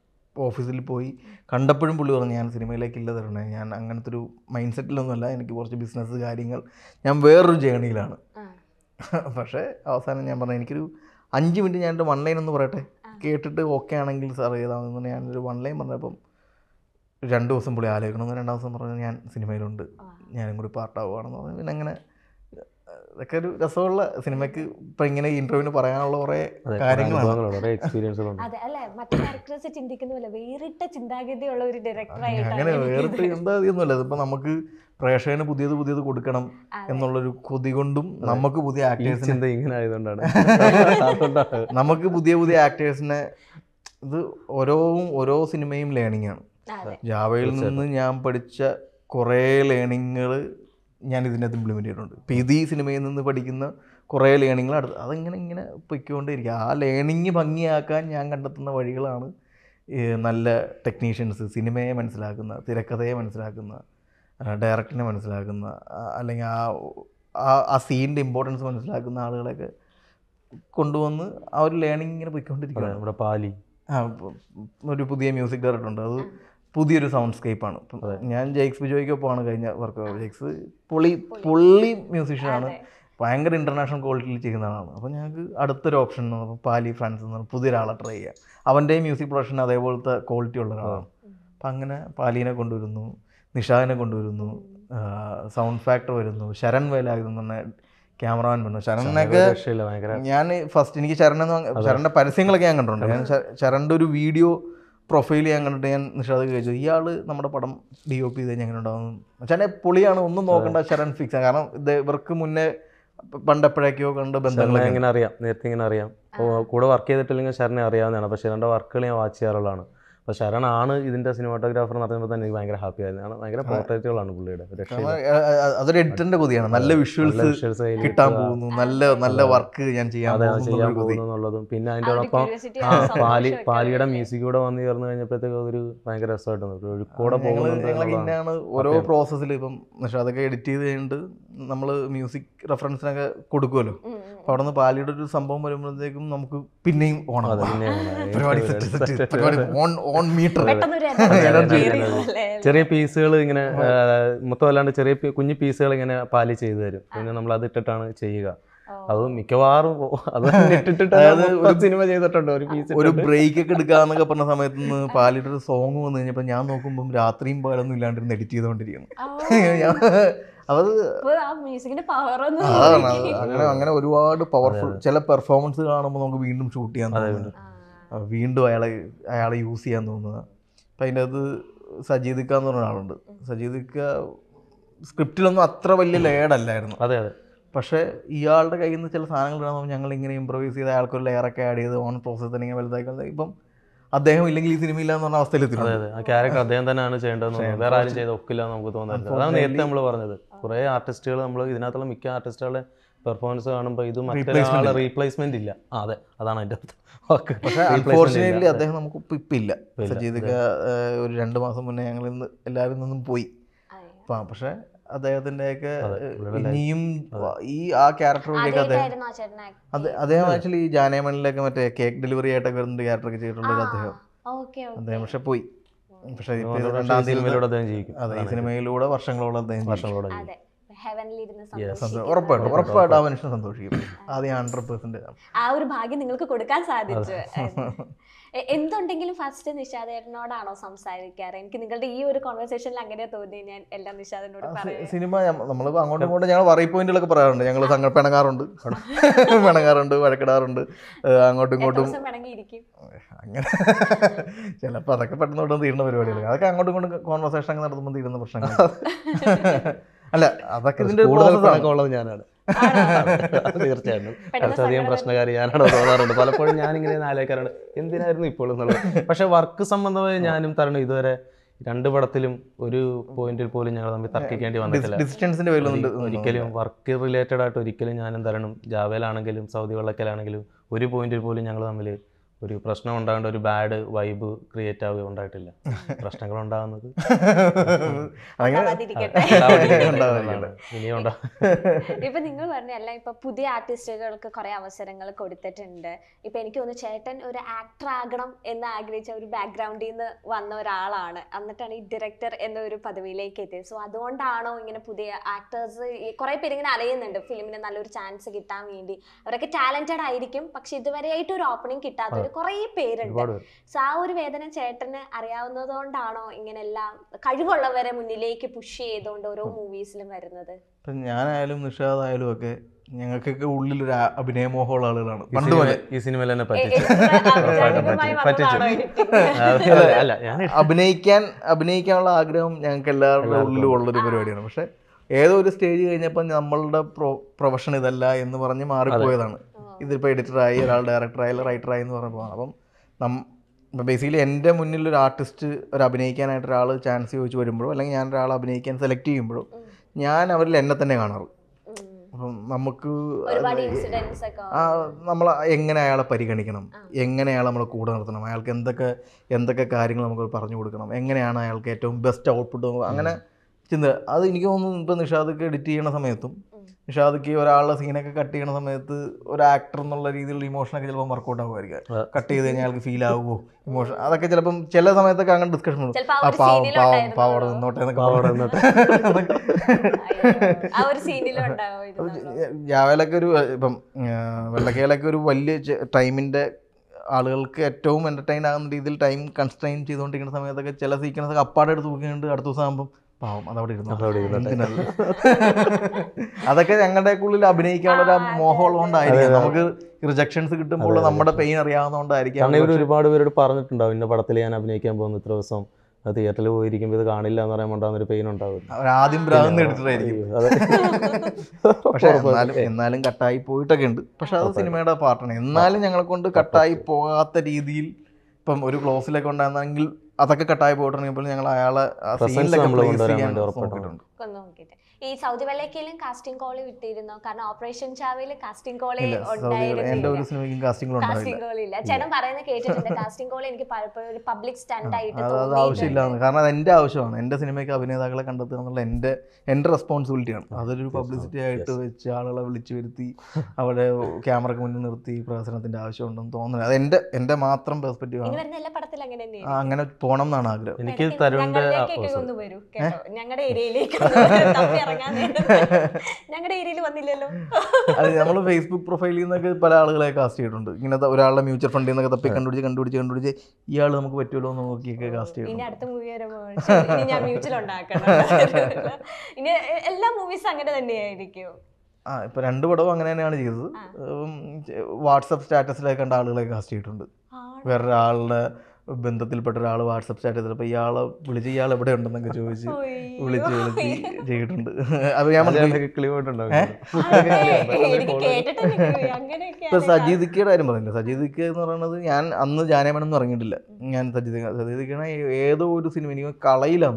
A: ഓഫീസിൽ പോയി കണ്ടപ്പോഴും പുള്ളി പറഞ്ഞു ഞാൻ സിനിമയിലേക്ക് ഇല്ല തരണേ ഞാൻ അങ്ങനത്തെ ഒരു മൈൻഡ് സെറ്റിലൊന്നുമല്ല എനിക്ക് കുറച്ച് ബിസിനസ് കാര്യങ്ങൾ ഞാൻ വേറൊരു ജേണിയിലാണ്
C: ആ
A: പക്ഷേ അവസാനം ഞാൻ പറഞ്ഞു എനിക്കൊരു അഞ്ച് മിനിറ്റ് ഞാൻ വൺ ലൈൻ ഒന്ന് പറയട്ടെ കേട്ടിട്ട് ഓക്കെ ആണെങ്കിൽ സാർ ചെയ്താൽ മതി ഞാനൊരു വൺ ലൈൻ പറഞ്ഞപ്പം രണ്ട് ദിവസം പുള്ളി ആലോചിക്കണം രണ്ടാം ദിവസം പറഞ്ഞു ഞാൻ സിനിമയിലുണ്ട്
C: ആ.
A: ഞാനും കൂടി പാർട്ടാവുകയാണെന്ന് പറഞ്ഞു പിന്നെ അങ്ങനെ ഇതൊക്കെ ഒരു രസമുള്ള സിനിമയ്ക്ക് ഇപ്പം ഇങ്ങനെ ഇന്റർവ്യൂവിന് പറയാനുള്ള കുറേ കാര്യങ്ങളാണ്
B: അനുഭവങ്ങളുണ്ട് കുറേ എക്സ്പീരിയൻസുകളുണ്ട്
C: അതെ അല്ലെ മറ്റു ക്യാരക്ടേഴ്സ് ചിന്തിക്കുന്ന പോലെ വേറിട്ട ചിന്താഗതിയുള്ള ഒരു ഡയറക്ടർ
A: അങ്ങനെ വേറിട്ട് എന്താ ഇതൊന്നുമല്ല ഇതിപ്പോൾ നമുക്ക് പ്രേക്ഷകന് പുതിയത് പുതിയത് കൊടുക്കണം എന്നുള്ളൊരു കൊതി കൊണ്ടും നമുക്ക് പുതിയ
B: ഈ
A: ആക്ടേഴ്സിനെ
B: ചിന്ത ഇങ്ങനെ ആയതുകൊണ്ടാണ് അതുകൊണ്ടാണ്
A: നമുക്ക് പുതിയ പുതിയ ആക്ടേഴ്സിനെ ഇത് ഓരോ ഓരോ സിനിമയും ലേണിംഗ് ആണ്
C: അതെ
A: ജാവയിൽ നിന്ന് ഞാൻ പഠിച്ച കുറേ ലേണിങ്ങൾ ഞാൻ ഇതിനകത്ത് ഇംപ്ലിമെൻ്റ് ചെയ്തിട്ടുണ്ട് ഇപ്പം ഇത് ഈ സിനിമയിൽ നിന്ന് പഠിക്കുന്ന കുറേ ലേണിങ്ങൾ അടുത്ത് അതിങ്ങനെ ഇങ്ങനെ പൊയ്ക്കൊണ്ടേയിരിക്കുക ആ ലേണിങ് ഭംഗിയാക്കാൻ ഞാൻ കണ്ടെത്തുന്ന വഴികളാണ് ഈ നല്ല ടെക്നീഷ്യൻസ് സിനിമയെ മനസ്സിലാക്കുന്ന തിരക്കഥയെ മനസ്സിലാക്കുന്ന ഡയറക്ടറിനെ മനസ്സിലാക്കുന്ന ആ, അല്ലെങ്കിൽ ആ ആ- ആ സീനിൻ്റെ ഇമ്പോർട്ടൻസ് മനസ്സിലാക്കുന്ന ആളുകളെയൊക്കെ കൊണ്ടുവന്ന് ആ ഒരു ലേണിംഗ് ഇങ്ങനെ
B: അതെ
A: പോയിക്കൊണ്ടിരിക്കുകയാണ്
B: നമ്മുടെ പാലി
A: ആ പ- ഒരു പുതിയ മ്യൂസിക് ഡയറക്ടർ ഉണ്ട് അത് പുതിയൊരു സൗണ്ട് സ്കേപ്പാണ് ഞാൻ ജെയ്ക്സ് ബിജോയ്ക്കൊപ്പമാണ് കഴിഞ്ഞ വർക്ക് ജെയ്ക്സ് പുള്ളി പുള്ളി മ്യൂസീഷ്യനാണ്
C: അതെ.
A: ഭയങ്കര ഇന്റർനാഷണൽ ക്വാളിറ്റിയിൽ ചെയ്യുന്ന ആളാണ് അപ്പോൾ ഞങ്ങൾക്ക് അടുത്തൊരു ഓപ്ഷൻ എന്ന് പറഞ്ഞാൽ പാലി ഫ്രാൻസ് എന്ന് പറഞ്ഞാൽ പുതിയൊരാളെ ട്രൈ ചെയ്യുക അവൻ്റെ മ്യൂസിക് പ്രൊഡക്ഷൻ അതേപോലത്തെ ക്വാളിറ്റി ഉള്ള ഒരാളാണ് അപ്പം അങ്ങനെ പാലീനെ കൊണ്ടുവരുന്നു നിഷാദിനെ കൊണ്ടുവരുന്നു സൗണ്ട് ഫാക്ടർ വരുന്നു ശരൺ വേലായുധം എന്ന് പറഞ്ഞ ക്യാമറമാൻ വന്നു ശരണിനൊക്കെ
B: രക്ഷയില്ല ഭയങ്കര
A: ഞാൻ ഫസ്റ്റ് എനിക്ക് ചരൺ എന്ന് പറഞ്ഞ- ചരണിന്റെ പരസ്യങ്ങളൊക്കെ ഞാൻ കണ്ടിട്ടുണ്ട് ഞാൻ ച- ചരണിന്റെ ഒരു വീഡിയോ പ്രൊഫൈൽ ഞാൻ കണ്ടിട്ട് ഞാൻ നിഷാദ് കഴിച്ചു ഇയാൾ നമ്മുടെ പടം ഡി ഒ പി ചെയ്ത് എങ്ങനെ ഉണ്ടാവും ചാനെ പൊളിയാണ് ഒന്നും നോക്കണ്ട ശരൺ ഫിക്സ് കാരണം ഇത് ഇവർക്ക് മുന്നേ പണ്ട് എപ്പോഴൊക്കെയോ കണ്ട്
B: ശരണിനെ
A: ബന്ധങ്ങളൊക്കെ
B: ഇങ്ങനെ അറിയാം നേരത്തെ ഇങ്ങനെ അറിയാം അപ്പോൾ കൂടെ വർക്ക് ചെയ്തിട്ടില്ലെങ്കിൽ ശരണിനെ അറിയാവുന്നതാണ് അപ്പോൾ ശരണിൻ്റെ വർക്കുകൾ ഞാൻ വാച്ച് ചെയ്യാറുള്ളതാണ് അപ്പോൾ ശരണാണ് ഇതിൻ്റെ സിനിമാറ്റോഗ്രാഫർ എന്ന് പറയുമ്പോൾ തന്നെ എനിക്ക് ഭയങ്കര ഹാപ്പി ആയിരുന്നു കാരണം ഭയങ്കര പോർട്രേറ്റുകളാണ് പുള്ളിയുടെ രക്ഷയില്ല
A: കാരണം, ആ, ആ, അതൊരു എഡിറ്ററിന്റെ കൊതിയാണ് നല്ല
B: നല്ല
A: വിഷ്വൽസ്
B: visuals കയ്യിൽ
A: കിട്ടാൻ
B: കിട്ടുക.
A: പോകുന്നു നല്ല നല്ല വർക്ക് ഞാൻ ചെയ്യാൻ
B: അതെ അത്
A: പോകുന്നു
B: ചെയ്യാൻ
A: എന്നുള്ളൊരു കൊതി.
B: പോകുന്നു എന്നുള്ളതും പിന്നെ
C: ആ
B: അതിൻ്റെ
C: ഒരു
B: ഒപ്പം
C: curiosity,
B: ആ
C: ആ ഒരു
B: പാലി
C: സന്തോഷമൊക്കെ
B: പാലിയുടെ
C: ഉണ്ടല്ലേ?
B: മ്യൂസിക് കൂടെ വന്ന് ചേർന്ന് കഴിഞ്ഞപ്പോഴത്തേക്ക് അതൊരു ഭയങ്കര രസമായിട്ട് തോന്നി. ഒരു കൂടെ
A: ഞങ്ങള്
B: പോകുന്നുണ്ട്
A: ഞങ്ങളൊക്കെ
B: എന്നുള്ളതാണ്.
A: ഇന്നാണ് ഓരോ
B: സത്യം.
A: പ്രോസസ്സിൽ ഇപ്പം നിഷാദൊക്കെ എഡിറ്റ് ചെയ്ത് കഴിഞ്ഞിട്ട് നമ്മൾ മ്യൂസിക് റെഫറൻസിനൊക്കെ കൊടുക്കുമല്ലോ
C: ഉം, ഉം.
A: അപ്പോൾ അവിടെ നിന്ന് പാലിയുടെ ഒരു സംഭവം വരുമ്പോഴത്തേക്കും നമുക്ക് പിന്നെയും ഓണം
B: അതെ, പിന്നെ
A: പരിപാടി സെറ്റ് സെറ്റ് പരിപാടി ഓൺ ഓൺ മീറ്റർ
C: പെട്ടെന്നൊരു
B: energy
C: energy
B: energy.
C: കേറിയതല്ലേ?
B: ചെറിയ പീസുകൾ ഇങ്ങനെ ആ, മൊത്തം അല്ലാണ്ട് ചെറിയ പി- കുഞ്ഞു പീസുകൾ ഇങ്ങനെ പാലി ചെയ്തു തരും പിന്നെ നമ്മൾ അത് ഇട്ടിട്ടാണ് ചെയ്യുക
C: ഓ.
B: അത് മിക്കവാറും ഓ- അത് ഇട്ടിട്ട്
A: അതായത് ഒരു
B: സിനിമ ചെയ്തിട്ടുണ്ട് ഒരു പീസ്
A: ഒരു ബ്രേക്ക് ഒക്കെ എടുക്കാന്നൊക്കെ പറഞ്ഞ സമയത്ത് നിന്ന് പാലിയുടെ ഒരു സോങ് വന്നു കഴിഞ്ഞപ്പോൾ ഞാൻ നോക്കുമ്പോൾ രാത്രിയും പകലൊന്നും ഇല്ലാണ്ടിരുന്ന് എഡിറ്റ് ചെയ്തുകൊണ്ടിരിക്കുന്നു
C: ഓ.
A: ഞാൻ- അത്
C: അപ്പൊ ആ മ്യൂസിക്കിന്റെ പവർ ഒന്നും
A: അതാണ് അത് അങ്ങനെ അങ്ങനെ ഒരുപാട് പവർഫുൾ ചില പെർഫോമൻസ് കാണുമ്പോൾ നമുക്ക് വീണ്ടും ഷൂട്ട് ചെയ്യാൻ തോന്നുന്നു ആ, വീണ്ടും അയാളെ അയാളെ യൂസ് ചെയ്യാൻ തോന്നുക അപ്പം അതിൻ്റെ അത് സജീദ് ഖാൻ എന്ന് പറഞ്ഞ ഒരാളുണ്ട് സജീദ് ഖാ സ്ക്രിപ്റ്റിലൊന്നും അത്ര വലിയ ലേഡല്ലായിരുന്നു
B: അതെ അതെ
A: പക്ഷേ ഇയാളുടെ കയ്യിൽ നിന്ന് ചില സാധനങ്ങൾ കാണുമ്പോൾ ഞങ്ങൾ ഇങ്ങനെ ഇമ്പ്രവൈസ് ചെയ്ത് അയാൾക്കൊരു ലെയറൊക്കെ ആഡ് ചെയ്ത് ഓൺ പ്രോസസ് തന്നെ ഇങ്ങനെ വലുതാക്കി ഇപ്പം അദ്ദേഹം ഇല്ലെങ്കിൽ ഈ സിനിമ ഇല്ല എന്ന് പറഞ്ഞ
B: അതെ
A: അവസ്ഥയിലെത്തി
B: അതെ ആ ക്യാരക്ടർ അദ്ദേഹം തന്നെയാണ് ചെയ്യേണ്ടതെന്ന് തോന്നുന്നു വേറെ ആരും ചെയ്ത ഒക്കില്ല എന്ന് നമുക്ക് തോന്നുന്നത് അതാണ് നേരത്തെ നമ്മൾ പറഞ്ഞത് കുറേ ആർട്ടിസ്റ്റുകൾ നമ്മൾ ഇതിനകത്തുള്ള മിക്ക ആർട്ടിസ്റ്റുകളെ പെർഫോമൻസ് കാണുമ്പോൾ ഇത്
A: Replacement
B: മറ്റൊരാളെ
A: ഇല്ല.
B: റീപ്ലേസ്മെന്റ് ഇല്ല ആ, അതെ അതാണ് എൻ്റെ അർത്ഥം ഓക്കെ
A: പക്ഷെ അൺഫോർച്ചുനേറ്റ്ലി അദ്ദേഹം നമുക്ക് ഇപ്പം ഇപ്പം ഇല്ല സജീദൊക്കെ ഒരു രണ്ട് മാസം മുന്നേ ഞങ്ങൾ ഇന്ന് എല്ലാവരും നിന്നും പോയി അപ്പം പക്ഷെ അദ്ദേഹത്തിൻ്റെയൊക്കെ ഇനിയും ഈ ആ ക്യാരക്ടർ വഴിയൊക്കെ അദ്ദേഹം
C: ആദ്യമായിട്ടായിരുന്നു ആ ചേട്ടൻ act
A: അത് അദ്ദേഹം ആക്ച്വലി ഈ ജാനേമണിലൊക്കെ മറ്റേ കേക്ക് ഡെലിവറി ആയിട്ടൊക്കെ വരുന്ന ക്യാരക്ടറൊക്കെ ചെയ്തിട്ടുള്ള ഒരു അദ്ദേഹം
C: ഓക്കെ
A: അദ്ദേഹം പക്ഷെ പോയി പക്ഷെ ഇപ്പൊ ഇത് രണ്ടാം തീയതി
B: സിനിമയിലൂടെ അദ്ദേഹം ജീവിക്കും
A: അതെ ഈ സിനിമയിലൂടെ വർഷങ്ങളോളം അദ്ദേഹം ജീവിച്ചു.
B: വർഷങ്ങളോടെ
C: അതെ ഹെവനിൽ ഇരുന്ന്
A: സന്തോഷം.
C: സന്തോഷിക്കും
A: ഉറപ്പായിട്ടും ഉറപ്പായിട്ടും ആ മനുഷ്യൻ സന്തോഷിക്കും ആദ്യം ഹൺഡ്രഡ് പെർസെന്റ്
C: ആ ഒരു ഭാഗ്യം നിങ്ങൾക്ക് കൊടുക്കാൻ സാധിച്ചു എ- എന്തുണ്ടെങ്കിലും ഫസ്റ്റ് നിഷാദേട്ടനോടാണോ സംസാരിക്കാറ് എനിക്ക് നിങ്ങളുടെ ഈ ഒരു കോൺവെർസേഷനിൽ അങ്ങനെ തോന്നി ഞാൻ എല്ലാം നിഷാദിനോട് പറയാം
A: സിനിമ നമ്മൾ അങ്ങോട്ടും ഇങ്ങോട്ടും ഞങ്ങൾ വറി പോയിന്റുകളൊക്കെ പറയാറുണ്ട് ഞങ്ങൾ സംഘ പിണങ്ങാറുണ്ട് പിണങ്ങാറുണ്ട് വഴക്കിടാറുണ്ട് ഏഹ് അങ്ങോട്ടും
C: എത്ര
A: ഇങ്ങോട്ടും
C: ദിവസം പിണങ്ങിയിരിക്കും
A: അങ്ങനെ ചിലപ്പോൾ അതൊക്കെ പെട്ടെന്ന് പെട്ടെന്ന് തീരുന്ന പരിപാടികൾ അതൊക്കെ അങ്ങോട്ടും ഇങ്ങോട്ടും കോൺവെർസേഷൻ ഒക്കെ നടത്തുമ്പോൾ തീരുന്ന പ്രശ്നങ്ങൾ അല്ല അതൊക്കെ ഇതിന്റെ
B: കൂടുതൽ
A: process ആണ്.
B: പണക്കമുള്ളത് ഞാനാണ് അത് തീർച്ചയായിട്ടും
C: പെട്ടെന്ന്
B: കുറച്ചധികം പ്രശ്നക്കാരി ഞാനാണ് തോന്നാറുണ്ട് പലപ്പോഴും ഞാനിങ്ങനെ ആലോചിക്കാറുണ്ട് എന്തിനായിരുന്നു ഇപ്പോൾ എന്നുള്ളത് പക്ഷെ വർക്ക് സംബന്ധമായി ഞാനും തരണം ഇതുവരെ രണ്ട് പടത്തിലും ഒരു പോയിന്റിൽ പോലും ഞങ്ങൾ തമ്മിൽ തർക്കിക്കേണ്ടി വന്നിട്ടില്ല
A: ഡിസ്റ്റൻസിന്റെ പേരിലൊന്നും
B: ഒരി- ഒരിക്കലും വർക്ക് റിലേറ്റഡ് ആയിട്ട് ഒരിക്കലും ഞാനും തരണം ജാവേലാണെങ്കിലും സൗദി വെള്ളക്കലാണെങ്കിലും ഒരു പോയിന്റിൽ പോലും ഞങ്ങൾ തമ്മിൽ ഒരു പ്രശ്നം ഉണ്ടാകേണ്ട ഒരു ബാഡ് വൈബ് ക്രിയേറ്റ് ആവുക ഉണ്ടായിട്ടില്ല പ്രശ്നങ്ങൾ ഉണ്ടാകുന്നത്
A: അങ്ങനെ
C: ഉണ്ടാവാതിരിക്കട്ടെ.
A: ഉണ്ടാവാതിരിക്കട്ടെ.
B: ഇനിയും ഉണ്ടാ
C: ഇപ്പൊ നിങ്ങൾ പറഞ്ഞല്ല ഇപ്പൊ പുതിയ ആർട്ടിസ്റ്റുകൾക്ക് കുറെ അവസരങ്ങൾ കൊടുത്തിട്ടുണ്ട് ഇപ്പൊ എനിക്ക് തോന്നുന്നു ചേട്ടൻ ഒരു ആക്ടർ ആകണം എന്ന് ആഗ്രഹിച്ച ഒരു ബാക്ക്ഗ്രൗണ്ടിൽ നിന്ന് വന്ന ഒരാളാണ് എന്നിട്ടാണ് ഈ ഡയറക്ടർ എന്ന ഒരു പദവിയിലേക്ക് എത്തിയത് സോ അതുകൊണ്ടാണോ ഇങ്ങനെ പുതിയ ആക്ടേഴ്സ് കുറെ പേര് ഇങ്ങനെ അറിയുന്നുണ്ട് ഫിലിമിന് നല്ലൊരു ചാൻസ് കിട്ടാൻ വേണ്ടി അവരൊക്കെ ടാലന്റഡ് ആയിരിക്കും പക്ഷെ ഇതുവരെയായിട്ട് ഒരു ഓപ്പണിംഗ് കിട്ടാത്തൊരു കുറെ പേരുണ്ട്
B: ഒരുപാട് പേര്.
C: സോ ആ ഒരു വേദന ചേട്ടന് അറിയാവുന്നതുകൊണ്ടാണോ ഇങ്ങനെ എല്ലാം കഴിവുള്ളവരെ മുന്നിലേക്ക് പുഷ് ചെയ്തുകൊണ്ട് ഓരോ മൂവീസിലും വരുന്നത്
A: ഇപ്പം ഞാനായാലും നിഷാദായാലും ഒക്കെ ഞങ്ങൾക്കൊക്കെ ഉള്ളിലൊരു ആ- അഭിനയമോഹമുള്ള ആളുകളാണ്
B: ഈ
A: പണ്ട്
B: സിനിമ-
A: പോലെ
B: ഈ സിനിമയിൽ തന്നെ
C: എ-
B: പറ്റിച്ചു
C: എത്ര ഔപചാരികമായി
B: പറ്റിച്ചു.
C: വന്നതാണോ editing?
B: അതെ, അല്ല ഞാൻ
A: അഭിനയിക്കാൻ അഭിനയിക്കാനുള്ള ആഗ്രഹം ഞങ്ങൾക്ക് എല്ലാവരുടെ ഉള്ളിലും ഉള്ളൊരു പരിപാടിയാണ് പക്ഷെ ഏതോ ഒരു സ്റ്റേജ് കഴിഞ്ഞപ്പോൾ നമ്മളുടെ പ്രൊ പ്രൊഫഷൻ ഇതല്ല എന്ന് പറഞ്ഞ് മാറിപ്പോയതാണ് ഇതിപ്പോൾ എഡിറ്ററായി ഒരാൾ ഡയറക്ടറായി റൈറ്ററായി എന്ന് പറഞ്ഞപ്പോൾ അപ്പം നം ബേസിക്കലി എൻ്റെ മുന്നിൽ ഒരു ആർട്ടിസ്റ്റ് ഒരു അഭിനയിക്കാനായിട്ട് ഒരാൾ ചാൻസ് ചോദിച്ചു വരുമ്പോഴോ അല്ലെങ്കിൽ ഞാൻ ഒരാൾ അഭിനയിക്കാൻ സെലക്ട് ചെയ്യുമ്പോഴോ ഞാൻ അവരിൽ എന്നെ തന്നെ കാണാറ്
C: ഉം.
A: അപ്പം നമുക്ക്
C: ഒരുപാട് ഇൻസിഡൻസ് ഒക്കെ
A: ആ നമ്മൾ എങ്ങനെ അയാളെ പരിഗണിക്കണം എങ്ങനെ അയാളെ നമ്മൾ കൂടെ നിർത്തണം അയാൾക്ക് എന്തൊക്കെ എന്തൊക്കെ കാര്യങ്ങൾ നമുക്ക് പറഞ്ഞു കൊടുക്കണം എങ്ങനെയാണ് അയാൾക്ക് ഏറ്റവും ബെസ്റ്റ് ഔട്ട്പുട്ട് അങ്ങനെ ചിന്ത അത് എനിക്ക് തോന്നുന്നു ഇപ്പം നിഷാദൊക്കെ എഡിറ്റ് ചെയ്യണ സമയത്തും നിഷാദക്ക് ഒരാളുടെ സീനൊക്കെ കട്ട് ചെയ്യണ സമയത്ത് ഒരു ആക്ടർ എന്നുള്ള രീതിയിലുള്ള ഇമോഷനൊക്കെ ചിലപ്പോൾ വർക്കൗട്ട് ആകുമായിരിക്കും
B: ആ.
A: കട്ട് ചെയ്ത് കഴിഞ്ഞാൽ അയാൾക്ക് ഫീൽ ആകുമോ ഇമോഷൻ അതൊക്കെ ചിലപ്പം ചില സമയത്തൊക്കെ അങ്ങനെ ഡിസ്കഷൻ വരും
C: ചിലപ്പോ ആ
A: ആ
C: ഒരു
A: പാവം
C: scene ൽ
A: പാവം
C: ഉണ്ടായിരുന്നുള്ളൂ.
A: പാവം അവിടെ നിന്നോട്ടെ എന്നൊക്കെ
B: പാവം അവിടെ
A: പറഞ്ഞ്
C: അയ്യോ. ആ ഒരു സീനിലും ഉണ്ടാവും
A: ജാവയിലൊക്കെ ഒരു ഇപ്പം വെള്ളക്കയിലൊക്കെ ഒരു വലിയ ടൈമിൻ്റെ ആളുകൾക്ക് ഏറ്റവും എൻ്റർടൈൻ ആകുന്ന രീതിയിൽ ടൈം കൺസ്ട്രെയിൻ ചെയ്തുകൊണ്ടിരിക്കുന്ന സമയത്തൊക്കെ ചില സീക്വൻസ് ഒക്കെ അപ്പാടെ എടുത്ത് തൂക്കിയിട്ട് അടുത്ത ദിവസം ആകുമ്പോൾ പാവം അതവിടെ ഇരുന്നു
B: അതവിടെ ഇരുന്നോട്ടെ.
A: എന്തിനത്? അതൊക്കെ ഞങ്ങളുടെ ഉള്ളിൽ അഭിനയിക്കാനുള്ള ഒരു മോഹം ഉള്ളതുകൊണ്ടായിരിക്കും നമുക്ക് റിജക്ഷൻസ് കിട്ടുമ്പോൾ നമ്മുടെ പെയിൻ അറിയാവുന്നതുകൊണ്ടായിരിക്കും
B: കാരണം ഇവർ ഒരുപാട് പേരോട് പറഞ്ഞിട്ടുണ്ടാവും ഇന്ന പടത്തിൽ ഞാൻ അഭിനയിക്കാൻ പോകുന്ന ഇത്ര ദിവസം തിയേറ്ററിൽ പോയിരിക്കുമ്പോൾ ഇത് കാണില്ല എന്ന് പറയുമ്പോൾ ഉണ്ടാകുന്ന ഒരു പെയിൻ ഉണ്ടാവും
A: ആദ്യം ഭ്രാന്ത് എടുത്തിട്ടായിരിക്കും
B: അതെ
A: പക്ഷെ എന്നാലും എന്നാലും കട്ടായി പോയിട്ടൊക്കെ ഉണ്ട് പക്ഷെ അത് സിനിമയുടെ പാർട്ടാണ് എന്നാലും ഞങ്ങളെ കൊണ്ട് കട്ടായി പോകാത്ത രീതിയിൽ ഇപ്പം ഒരു ക്ലോസിലൊക്കെ ഉണ്ടായിരുന്നെങ്കിൽ അതൊക്കെ കട്ടായി പോയിട്ടുണ്ടെങ്കിൽ ഞങ്ങൾ അയാളെ ആ
B: Presence
A: സീനിലൊക്കെ
B: നമ്മള്
A: പ്ലേസ്
B: കൊണ്ടുവരാൻ
A: ചെയ്യാൻ
B: വേണ്ടി ഉറപ്പായിട്ടും.
A: നോക്കിയിട്ടുണ്ട്
C: ഒന്ന് നോക്കിയിട്ട് ഈ സൗദി വെള്ളക്കയിലും കാസ്റ്റിംഗ് കോള് വിട്ടിരുന്നോ കാരണം ഓപ്പറേഷൻ ചാവയില് കാസ്റ്റിംഗ് കോളേ
A: ഇല്ല സൗദി എൻ്റെ ഒരു സിനിമയ്ക്കും കാസ്റ്റിംഗിൽ ഉണ്ടാവില്ല
C: കാസ്റ്റിംഗ് കോൾ ഇല്ല ചേട്ടൻ പറയുന്നത് കേട്ടിട്ടുണ്ട് കാസ്റ്റിംഗ് കോൾ എനിക്ക് പലപ്പോഴും ഒരു പബ്ലിക് സ്റ്റണ്ട് ആയിട്ട്
A: അത് അത്
C: തോന്നിയിട്ടുണ്ട്.
A: ആവശ്യമില്ലാന്ന് കാരണം അത് എൻ്റെ ആവശ്യമാണ് എൻ്റെ സിനിമയ്ക്ക് അഭിനേതാക്കളെ കണ്ടെത്തുക എന്നുള്ള എൻ്റെ എൻ്റെ റെസ്പോൺസിബിലിറ്റിയാണ് അതൊരു പബ്ലിസിറ്റി ആയിട്ട് വെച്ച് ആളുകളെ വിളിച്ചു വരുത്തി അവിടെ ക്യാമറയ്ക്ക് മുന്നിൽ നിർത്തി പ്രവർത്തനത്തിൻ്റെ ആവശ്യമുണ്ടെന്ന് തോന്നുന്നില്ല അത് എൻ്റെ എൻ്റെ മാത്രം പെർസ്പെക്റ്റീവ്
C: ഇനി
A: ആണ്
C: വരുന്ന എല്ലാ പടത്തിലും അങ്ങനെ
A: ആ,
C: തന്നെയാണ്
A: അങ്ങനെ പോകണം എന്നാണ് ആഗ്രഹം
B: എനിക്ക് തരുണിന്റെ ആ, ഓ,
C: ഞങ്ങളിലേക്കൊക്കെ
B: sorry.
C: ഒന്ന് വരൂ കേട്ടോ ഞങ്ങളുടെ ഏരിയയിലേക്ക് ഒന്ന് വരൂ. തപ്പി ഇറങ്ങാൻ നേരത്ത് ഞങ്ങളുടെ ഏരിയയിൽ വന്നില്ലല്ലോ
A: അത് നമ്മൾ ഫേസ്ബുക്ക് പ്രൊഫൈലിൽ നിന്നൊക്കെ പല ആളുകളെ കാസ്റ്റ് ചെയ്തിട്ടുണ്ട് ഇങ്ങനത്തെ ഒരാളുടെ മ്യൂച്വൽ ഫണ്ടിൽ നിന്നൊക്കെ തപ്പി കണ്ടുപിടിച്ച് കണ്ടുപിടിച്ച് കണ്ടുപിടിച്ച് ഇയാൾ നമുക്ക് പറ്റുമല്ലോ എന്ന് നോക്കിയൊക്കെ കാസ്റ്റ്
C: ഇനി
A: ചെയ്തിട്ടുണ്ട്
C: അടുത്ത മൂവി വരുമ്പോൾ ശരി, ഇനി ഞാൻ മ്യൂച്വൽ ഉണ്ടാക്കണം ഇനി എ- എല്ലാ മൂവീസും അങ്ങനെ തന്നെയായിരിക്കും
A: ആ ഇപ്പൊ രണ്ട് പടവും അങ്ങനെ തന്നെയാണ് ചെയ്തത് വാട്സപ്പ് സ്റ്റാറ്റസിലൊക്കെ കണ്ട ആളുകളെ കാസ്റ്റ് ചെയ്തിട്ടുണ്ട്
C: ആണോ?
A: വേറൊരാളുടെ ബന്ധത്തിൽപ്പെട്ട ഒരാൾ വാട്സപ്പ് സ്റ്റാറ്റസിൽ അപ്പോൾ ഇയാളെ വിളിച്ച് ഇയാൾ എവിടെ ഉണ്ടെന്നൊക്കെ ചോദിച്ച്
C: ഒയ്യോ.
A: വിളിച്ച് വിളിച്ച് ചെയ്തിട്ടുണ്ട് അത് ഞാൻ
B: അത്
A: പറഞ്ഞു
B: എനിക്ക് ക്ലിയർ ആയിട്ടുണ്ടാവും
C: അതെ, എനിക്ക് കേട്ടിട്ടുണ്ട് അങ്ങനെയൊക്കെയാണ്
A: ഇപ്പൊ സജീദിക്കയുടെ കാര്യം പറഞ്ഞില്ല സജീദിക്ക എന്ന് പറയുന്നത് ഞാൻ അന്ന് ജാനമണെന്ന് ഇറങ്ങിയിട്ടില്ല ഞാൻ സജീദിക്ക സജീദിക്കണ ഏതോ ഒരു സിനിമ എനിക്ക് കളയിലാന്ന് തോന്നുന്നു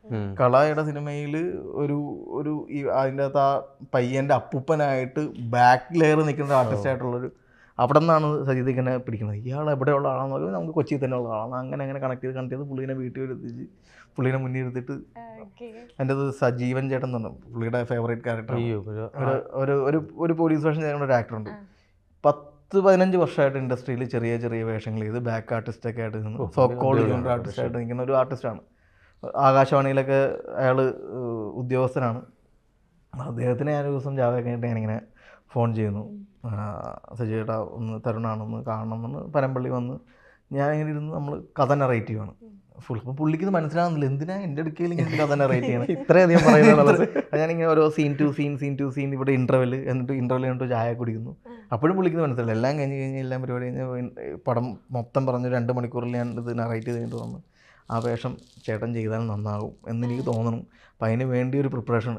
B: ഉം.
A: കളയുടെ സിനിമയിൽ ഒരു ഒരു ഈ അതിൻ്റെ അകത്ത് ആ പയ്യൻ്റെ അപ്പൂപ്പനായിട്ട് ബാക്ക് ലെയർ നിൽക്കുന്ന ആർട്ടിസ്റ്റ് ആയിട്ടുള്ളൊരു അവിടെ നിന്നാണ് സജീദ് ഇങ്ങനെ പിടിക്കുന്നത് ഇയാൾ എവിടെയുള്ള ആളാണെന്ന് പറയുമ്പോൾ നമുക്ക് കൊച്ചിയിൽ തന്നെ ഉള്ള ആളാണ് അങ്ങനെ അങ്ങനെ കണക്ട് ചെയ്ത് കണക്ട് ചെയ്ത് പുള്ളീനെ വീട്ടിൽ വരുത്തിച്ച് പുള്ളീനെ മുന്നിൽ ഇരുത്തിട്ട്
C: ഓക്കെ
A: എൻ്റെ അത് സജീവൻ ചേട്ടൻ എന്ന് പറഞ്ഞു പുള്ളിയുടെ ഫേവറേറ്റ് ക്യാരക്ടർ
B: അയ്യോ ഒരു
A: ഒരു ഒരു ഒരു ഒരു പോലീസ് സ്റ്റേഷൻ ചെയ്യുന്ന ഒരു ആക്ടറുണ്ട്
C: ആ.
A: പത്ത് പതിനഞ്ച് വർഷമായിട്ട് ഇൻഡസ്ട്രിയിൽ ചെറിയ ചെറിയ വേഷങ്ങൾ ചെയ്ത് ബാക്ക് ആർട്ടിസ്റ്റ് ഒക്കെ ആയിട്ട് നിന്ന്
B: ഓ,
A: സോക്കോൾ
B: അടിപൊളിയാണ്
A: ജൂനിയർ ആർട്ടിസ്റ്റ് ആയിട്ട് നിൽക്കുന്ന ഒരു ആർട്ടിസ്റ്റാണ് ആകാശവാണിയിലൊക്കെ അയാൾ ഉദ്യോഗസ്ഥനാണ് അദ്ദേഹത്തിന് ഞാൻ ഒരു ദിവസം ജാവ കഴിഞ്ഞിട്ട് ഞാനിങ്ങനെ ഫോൺ ചെയ്യുന്നു സജിയേട്ടാ ഒന്ന് തരുണാണെന്ന് കാണണമെന്ന് പരമ്പള്ളി വന്ന് ഞാൻ ഇങ്ങനെ ഇരുന്ന് നമ്മൾ കഥ നറേറ്റ് ചെയ്യുവാണ് ഫുൾ അപ്പം പുള്ളിക്ക് ഇത് മനസ്സിലാകുന്നില്ല എന്തിനാ എൻ്റെ അടുക്കയിൽ ഇങ്ങനെ കഥ നറേറ്റ് ചെയ്യണം
B: ഇത്രയധികം പറയുന്നത്
A: അത് ഞാനിങ്ങനെ ഓരോ scene to scene scene to scene ഇവിടെ ഇൻ്റർവെൽ എന്നിട്ട് ഇൻ്റർവെൽ കഴിഞ്ഞിട്ട് ചായ കുടിക്കുന്നു അപ്പോഴും പുള്ളിക്ക് മനസ്സിലായില്ല എല്ലാം കഴിഞ്ഞ് കഴിഞ്ഞ് എല്ലാം പരിപാടി കഴിഞ്ഞ് പടം മൊത്തം പറഞ്ഞ് രണ്ട് മണിക്കൂറിൽ ഞാൻ ഇത് നറേറ്റ് ചെയ്ത് കഴിഞ്ഞിട്ട് വന്ന് ആ വേഷം ചേട്ടൻ ചെയ്താൽ നന്നാകും എന്നെനിക്ക് തോന്നണം അപ്പം അതിന് വേണ്ടി ഒരു പ്രിപ്പറേഷൻ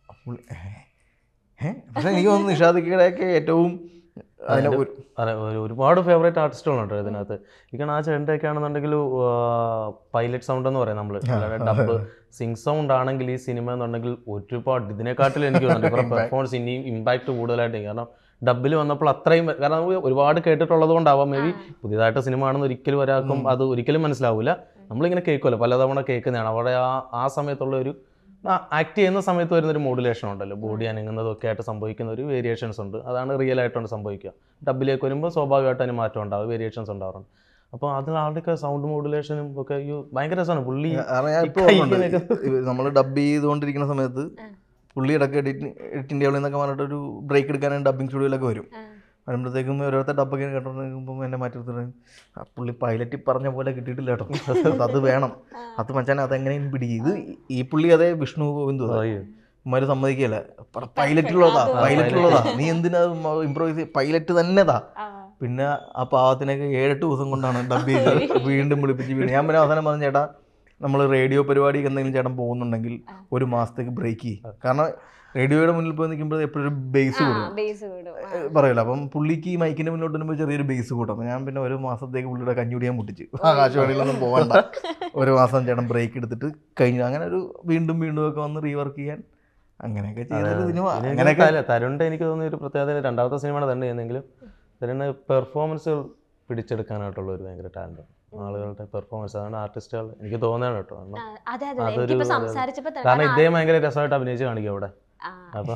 A: പക്ഷേ എനിക്ക് തോന്നുന്നു നിഷാദിക്കയുടെയൊക്കെ ഏറ്റവും അതിനെ ഒരു
B: അതെ ഒരു ഒരുപാട് ഫേവറേറ്റ് ആർട്ടിസ്റ്റുകളുണ്ട് ഇതിനകത്ത് ഇരിക്കണം ആ ചേട്ടൻ്റെയൊക്കെ ആണെന്നുണ്ടെങ്കിൽ പൈലറ്റ് സൗണ്ട് എന്ന് പറയാം നമ്മൾ ഡബ് സിംഗ് സൗണ്ട് ആണെങ്കിൽ ഈ സിനിമ എന്നുണ്ടെങ്കിൽ ഒരുപാട് ഇതിനെക്കാട്ടിലും എനിക്ക് തോന്നുന്നുണ്ട് ഇവരുടെ പെർഫോമൻസ് ഇനിയും ഇമ്പാക്ട് കൂടുതലായിട്ട് കാരണം ഡബിൽ വന്നപ്പോൾ അത്രയും കാരണം നമുക്ക് ഒരുപാട് കേട്ടിട്ടുള്ളത് കൊണ്ടാവാം മേ ബി പുതിയതായിട്ട് സിനിമ ആണെന്ന് ഒരിക്കലും ഒരാൾക്കും അത് ഒരിക്കലും മനസ്സിലാവില്ല നമ്മളിങ്ങനെ കേൾക്കുമല്ലോ പലതവണ കേൾക്കുന്നതാണ് അവിടെ ആ ആ സമയത്തുള്ള ഒരു ആക്ട് ചെയ്യുന്ന സമയത്ത് വരുന്ന ഒരു മോഡുലേഷൻ ഉണ്ടല്ലോ ബോഡി അനങ്ങുന്നതും ഒക്കെ ആയിട്ട് സംഭവിക്കുന്ന ഒരു വേരിയേഷൻസ് ഉണ്ട് അതാണ് റിയൽ ആയിട്ടാണ് സംഭവിക്കുക ഡബിലേക്ക് വരുമ്പോൾ സ്വാഭാവികമായിട്ട് അതിന് മാറ്റം ഉണ്ടാവും വേരിയേഷൻസ് ഉണ്ടാവാറുണ്ട് അപ്പോൾ അത് ആളുടെയൊക്കെ സൗണ്ട് മോഡുലേഷനും ഒക്കെ ഈ ഭയങ്കര രസമാണ് പുള്ളി
A: കാരണം ഞാൻ ഇപ്പോൾ
B: ഈ
A: ഓർമ്മയുണ്ട് നമ്മൾ ഡബ് ചെയ്തുകൊണ്ടിരിക്കുന്ന സമയത്ത് പുള്ളി ഇടയ്ക്ക് എഡിറ്റ് എഡിറ്റിൻ്റെ അവിടെ നിന്നൊക്കെ പറഞ്ഞിട്ട് ഒരു ബ്രേക്ക് എടുക്കാനായി ഡബിങ് സ്റ്റുഡിയോയിലൊക്കെ വരും വരുമ്പോഴത്തേക്കും ഓരോരുത്തർ ഡബ്ബൊക്കെ കേട്ടോണ്ടിരിക്കുമ്പോൾ എന്നെ മാറ്റി നിർത്തിട്ട് ആ പുള്ളി പൈലറ്റ് പറഞ്ഞ പോലെ കിട്ടിയിട്ടില്ല കേട്ടോ അത് വേണം അത് മച്ചാൻ അതെങ്ങനെയും പിടിക്കും ഇത് ഈ പുള്ളി അതേ വിഷ്ണു ഗോവിന്ദു ഉമ്മാര് സമ്മതിക്കല്ല പൈലറ്റിലുള്ളതാ പൈലറ്റിലുള്ളതാ നീ എന്തിനാ ഇമ്പ്രോവൈസ് പൈലറ്റ് തന്നെതാ പിന്നെ ആ പാവത്തിനൊക്കെ ഏഴെട്ട് ദിവസം കൊണ്ടാണ് ഡബ് ചെയ്ത് വീണ്ടും വിളിപ്പിച്ച് വീണ്ടും ഞാൻ പിന്നെ അവസാനം പറഞ്ഞു ചേട്ടാ നമ്മൾ റേഡിയോ പരിപാടിക്ക് എന്തെങ്കിലും ചേട്ടൻ പോകുന്നുണ്ടെങ്കിൽ ഒരു മാസത്തേക്ക് ബ്രേക്ക് ചെയ്യും കാരണം റേഡിയോയുടെ മുന്നിൽ പോയി നിൽക്കുമ്പോൾ എപ്പോഴും ഒരു ബേസ് കൂടും
C: ബേസ് വിടും ആ.
A: പറയല്ലോ അപ്പം പുള്ളിക്ക് ഈ മൈക്കിന്റെ മുന്നോട്ട് വരുമ്പോൾ ചെറിയൊരു ബേസ് കൂട്ടും അപ്പം ഞാൻ പിന്നെ ഒരു മാസത്തേക്ക് പുള്ളിയുടെ കഞ്ഞുടി ഞാൻ മുട്ടിച്ചു ആകാശവാണിയിലൊന്നും പോകണ്ട ഒരു മാസം ചേട്ടൻ ബ്രേക്ക് എടുത്തിട്ട് കഴിഞ്ഞു അങ്ങനെ ഒരു വീണ്ടും വീണ്ടും ഒക്കെ വന്ന് റീവർക്ക് ചെയ്യാൻ അങ്ങനെയൊക്കെ ചെയ്തൊരു സിനിമ അങ്ങനെയൊക്കെ
B: തരുണിന്റെ എനിക്ക് തോന്നിയ ഒരു പ്രത്യേകത രണ്ടാമത്തെ സിനിമയാണ് തന്നെ ചെയ്യുന്നെങ്കിലും തരുണ് പെർഫോമൻസുകൾ പിടിച്ചെടുക്കാനായിട്ടുള്ള ഒരു ഭയങ്കര ടാലന്റ് ആളുകളുടെ പെർഫോമൻസ് അതാണ് ആർട്ടിസ്റ്റുകൾ എനിക്ക് തോന്നുകയാണ് കേട്ടോ കാരണം
C: ആ, അതെ അതെ
B: അതൊരു-
C: എനിക്കിപ്പോ സംസാരിച്ചപ്പോ തന്നെ
B: കാരണം ഇദ്ദേഹം ഭയങ്കര രസമായിട്ട് അഭിനയിച്ച് കാണിക്കും അവിടെ
C: ആ,
B: അപ്പൊ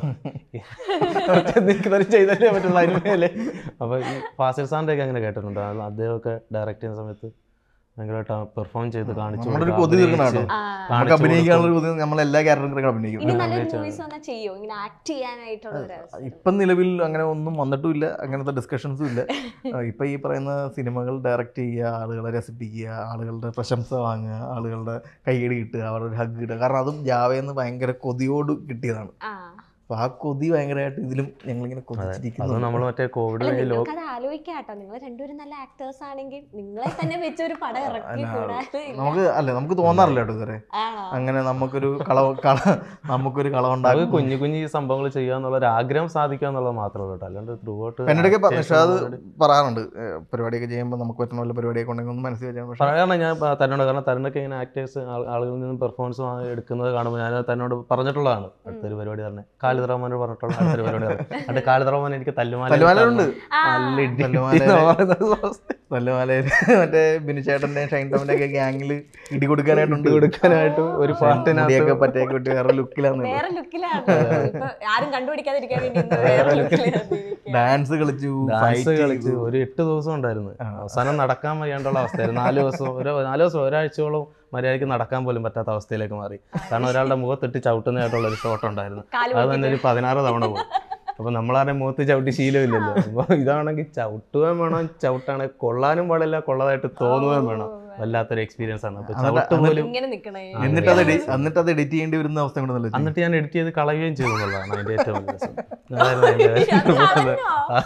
B: എനിക്ക് തന്നെ ചെയ്തല്ലേ പറ്റുള്ളൂ അതിനുമേലെ അപ്പൊ ഈ ഫാസിൽ സാറിന്റെ ഒക്കെ അങ്ങനെ കേട്ടിട്ടുണ്ട് അത് അദ്ദേഹമൊക്കെ ഡയറക്റ്റ് ചെയ്യുന്ന സമയത്ത് ഭയങ്കരമായിട്ട് പെർഫോം ചെയ്ത് കാണിച്ചു
A: നമ്മുടെ ഒരു
B: കൊടുക്കുക,
A: കൊതി തീർക്കണം
B: അഭിനയിച്ച്
A: കേട്ടോ
C: ആ.
A: നമുക്ക് അഭിനയിക്കാനുള്ള ഒരു കൊതി നമ്മൾ എല്ലാ ക്യാരക്ടറും അഭിനയിക്കും
C: ഇനി നല്ലൊരു മൂവീസ് വന്നാൽ ചെയ്യോ ഇങ്ങനെ ആക്ട് ചെയ്യാനായിട്ടുള്ള ഒരു അവസരം?
A: ഇപ്പം നിലവിൽ അങ്ങനെ ഒന്നും വന്നിട്ടുമില്ല അങ്ങനത്തെ ഡിസ്കഷൻസും ഇല്ല ആ, ഇപ്പം ഈ പറയുന്ന സിനിമകൾ ഡയറക്റ്റ് ചെയ്യുക ആളുകളെ രസിപ്പിക്കുക ആളുകളുടെ പ്രശംസ വാങ്ങുക ആളുകളുടെ കൈയടി കിട്ടുക അവരുടെ ഒരു ഹഗ് കിട്ടുക കാരണം അതും ജാവയെന്ന് ഭയങ്കര കൊതിയോട് കിട്ടിയതാണ്
C: ആ
A: അപ്പോൾ ആ കൊതി ഭയങ്കരമായിട്ട് ഇതിലും ഞങ്ങളിങ്ങനെ
B: അത്
A: കൊതിച്ചിരിക്കുന്നു
B: നമ്മൾ മറ്റേ കോവിഡ്
C: അല്ല
B: കഴിഞ്ഞ് ലോ
C: നിങ്ങൾക്ക് അത് ആലോചിക്കാം കേട്ടോ നിങ്ങൾ രണ്ടുപേരും നല്ല ആക്ടേഴ്സ് ആണെങ്കിൽ നിങ്ങളെ തന്നെ വെച്ച് ഒരു പടം ഇറക്കി കൂടാതെ ഇല്ല.
A: നമുക്ക് അല്ല നമുക്ക് തോന്നാറില്ല കേട്ടോ ഇതുവരെ
C: ആണോ
A: അങ്ങനെ നമുക്കൊരു കള കള നമുക്കൊരു കള
B: അത്
A: ഉണ്ടാകും
B: കുഞ്ഞു കുഞ്ഞു ഈ സംഭവങ്ങൾ ചെയ്യുക എന്നുള്ള ഒരു ആഗ്രഹം സാധിക്കുക എന്നുള്ളത് മാത്രമേ ഉള്ളൂ കേട്ടോ അല്ലാണ്ട് ത്രൂ ഔട്ട്
A: എന്നോടൊക്കെ നിഷാദ് പറയാറുണ്ട് ഏ, പരിപാടിയൊക്കെ ചെയ്യുമ്പോൾ നമുക്ക് പറ്റുന്ന പോലെ പരിപാടിയൊക്കെ ഉണ്ടെങ്കിൽ ഒന്ന് മനസ്സിൽ വെച്ചാൽ പക്ഷേ
B: കാരണം ഞാൻ പ- തന്നോട് കാരണം തരുണൊക്കെ ഇങ്ങനെ ആക്ടേഴ്സ് ആളുകളിൽ നിന്ന് പെർഫോമൻസ് എടുക്കുന്നത് കാണുമ്പോൾ ഞാൻ തന്നോട് പറഞ്ഞിട്ടുള്ളതാണ് അടുത്തൊരു പരിപാടി തന്നെ കാലിദ് റഹ്മാനോട് പറഞ്ഞിട്ടുള്ള അടുത്തൊരു പരിപാടി പറഞ്ഞു എന്നിട്ട് കാലിദ് റഹ്മാൻ എനിക്ക് തല്ലുമാല
A: തല്ലുമാലയുണ്ട്
C: ആ.
B: നല്ല ഇടി
A: തല്ലുമാലയില്
B: എന്ന് പറയുന്നത് അവസ്ഥ.
A: തല്ലുമാലയിൽ മറ്റേ ബിനുചേട്ടന്റെ ഷൈൻ ടോമിന്റെ ഒക്കെ ഗ്യാങ്ങിൽ ഇടി കൊടുക്കാനായിട്ടുണ്ട്
B: കൊടുക്കാനായിട്ട് ഒരു പാട്ടിനകത്ത്
A: മുടിയൊക്കെ പറ്റേക്ക് വിട്ട് വേറെ ലുക്കിലാണ്
C: വേറെ ലുക്കിലാണ് ഇപ്പൊ ആരും കണ്ടുപിടിക്കാതിരിക്കാൻ വേണ്ടി ഇന്ന് വേറെ ലുക്കിലാണ്
A: ഡാൻസ് കളിച്ചു
B: ഡാൻസ്
A: fight
B: കളിച്ച്
A: ചെയ്തു.
B: ഒരു എട്ട് ദിവസം ഉണ്ടായിരുന്നു അവസാനം നടക്കാൻ വയ്യാണ്ടുള്ള അവസ്ഥയായിരുന്നു നാല് ദിവസം ഒരു നാല് ദിവസം ഒരാഴ്ചയോളം മര്യാദയ്ക്ക് നടക്കാൻ പോലും പറ്റാത്ത അവസ്ഥയിലേക്ക് മാറി കാരണം ഒരാളുടെ മുഖത്തിട്ട് ചവിട്ടുന്നതായിട്ടുള്ള ഒരു ഷോട്ട് ഉണ്ടായിരുന്നു
C: കാല്
B: അത് തന്നെ ഒരു പതിനാറ് തവണ പോകും അപ്പൊ നമ്മളാരുടെ മുഖത്ത് ചവിട്ടി ശീലമില്ലല്ലോ അപ്പൊ ഇതാണെങ്കിൽ ചവിട്ടുകയും വേണം ചവിട്ടാണെങ്കിൽ കൊള്ളാനും പാടില്ല കൊള്ളതായിട്ട് തോന്നുകയും വേണം വല്ലാത്തൊരു എക്സ്പീരിയൻസ് ആണ് അപ്പൊ ചവിട്ട് പോലും
C: ഇങ്ങനെ നിക്കണേ
A: എന്നിട്ട് അത് edit- എന്നിട്ട് അത് എഡിറ്റ് ചെയ്യേണ്ടി വരുന്ന അവസ്ഥ കൂടെ നല്ല
B: എന്നിട്ട് ഞാൻ എഡിറ്റ് ചെയ്ത് കളയുകയും ചെയ്തു എന്നുള്ളതാണ് അതിന്റെ ഏറ്റവും വലിയ രസം അതായിരുന്നു അതിന്റെ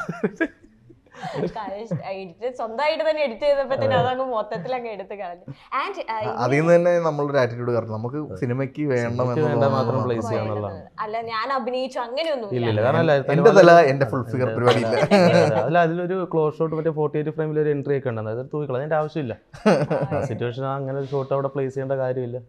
C: എഡിറ്റ് സ്വന്തമായിട്ട് തന്നെ എഡിറ്റ് ചെയ്തപ്പോ തന്നെ അതങ്ങ് മൊത്തത്തിൽ അങ്ങ് എടുത്ത് കളഞ്ഞു ആൻഡ്
A: അതിൽ നിന്ന് തന്നെ നമ്മളൊരു ആറ്റിറ്റ്യൂഡ് കാരണം നമുക്ക് സിനിമയ്ക്ക് വേണം
B: സിനിമയ്ക്ക് വേണ്ട
A: എന്നുള്ളത്
B: മാത്രം
A: മാത്രം.
B: place ചെയ്യുക എന്നുള്ളതാണ്.
C: അല്ല ഞാൻ അഭിനയിച്ചു അങ്ങനെയൊന്നും
B: ഇല്ല ഇല്ല കാരണം അല്ല
A: എന്റെ തല എന്റെ ഫുൾ ഫിഗർ പരിപാടി ഇല്ല
B: അതിൽ അതിലൊരു ക്ലോസ് ഷോട്ട് മറ്റേ ഫോർട്ടി എയ്റ്റ് ഫ്രെയിമിൽ ഒരു എൻട്രി ഒക്കെ ഉണ്ടായിരുന്നു അത് തൂക്കിക്കള അതിന്റെ ആവശ്യമില്ല സിറ്റുവേഷൻ അങ്ങനെ ഒരു ഷോട്ട് അവിടെ പ്ലേസ് ചെയ്യേണ്ട കാര്യമില്ല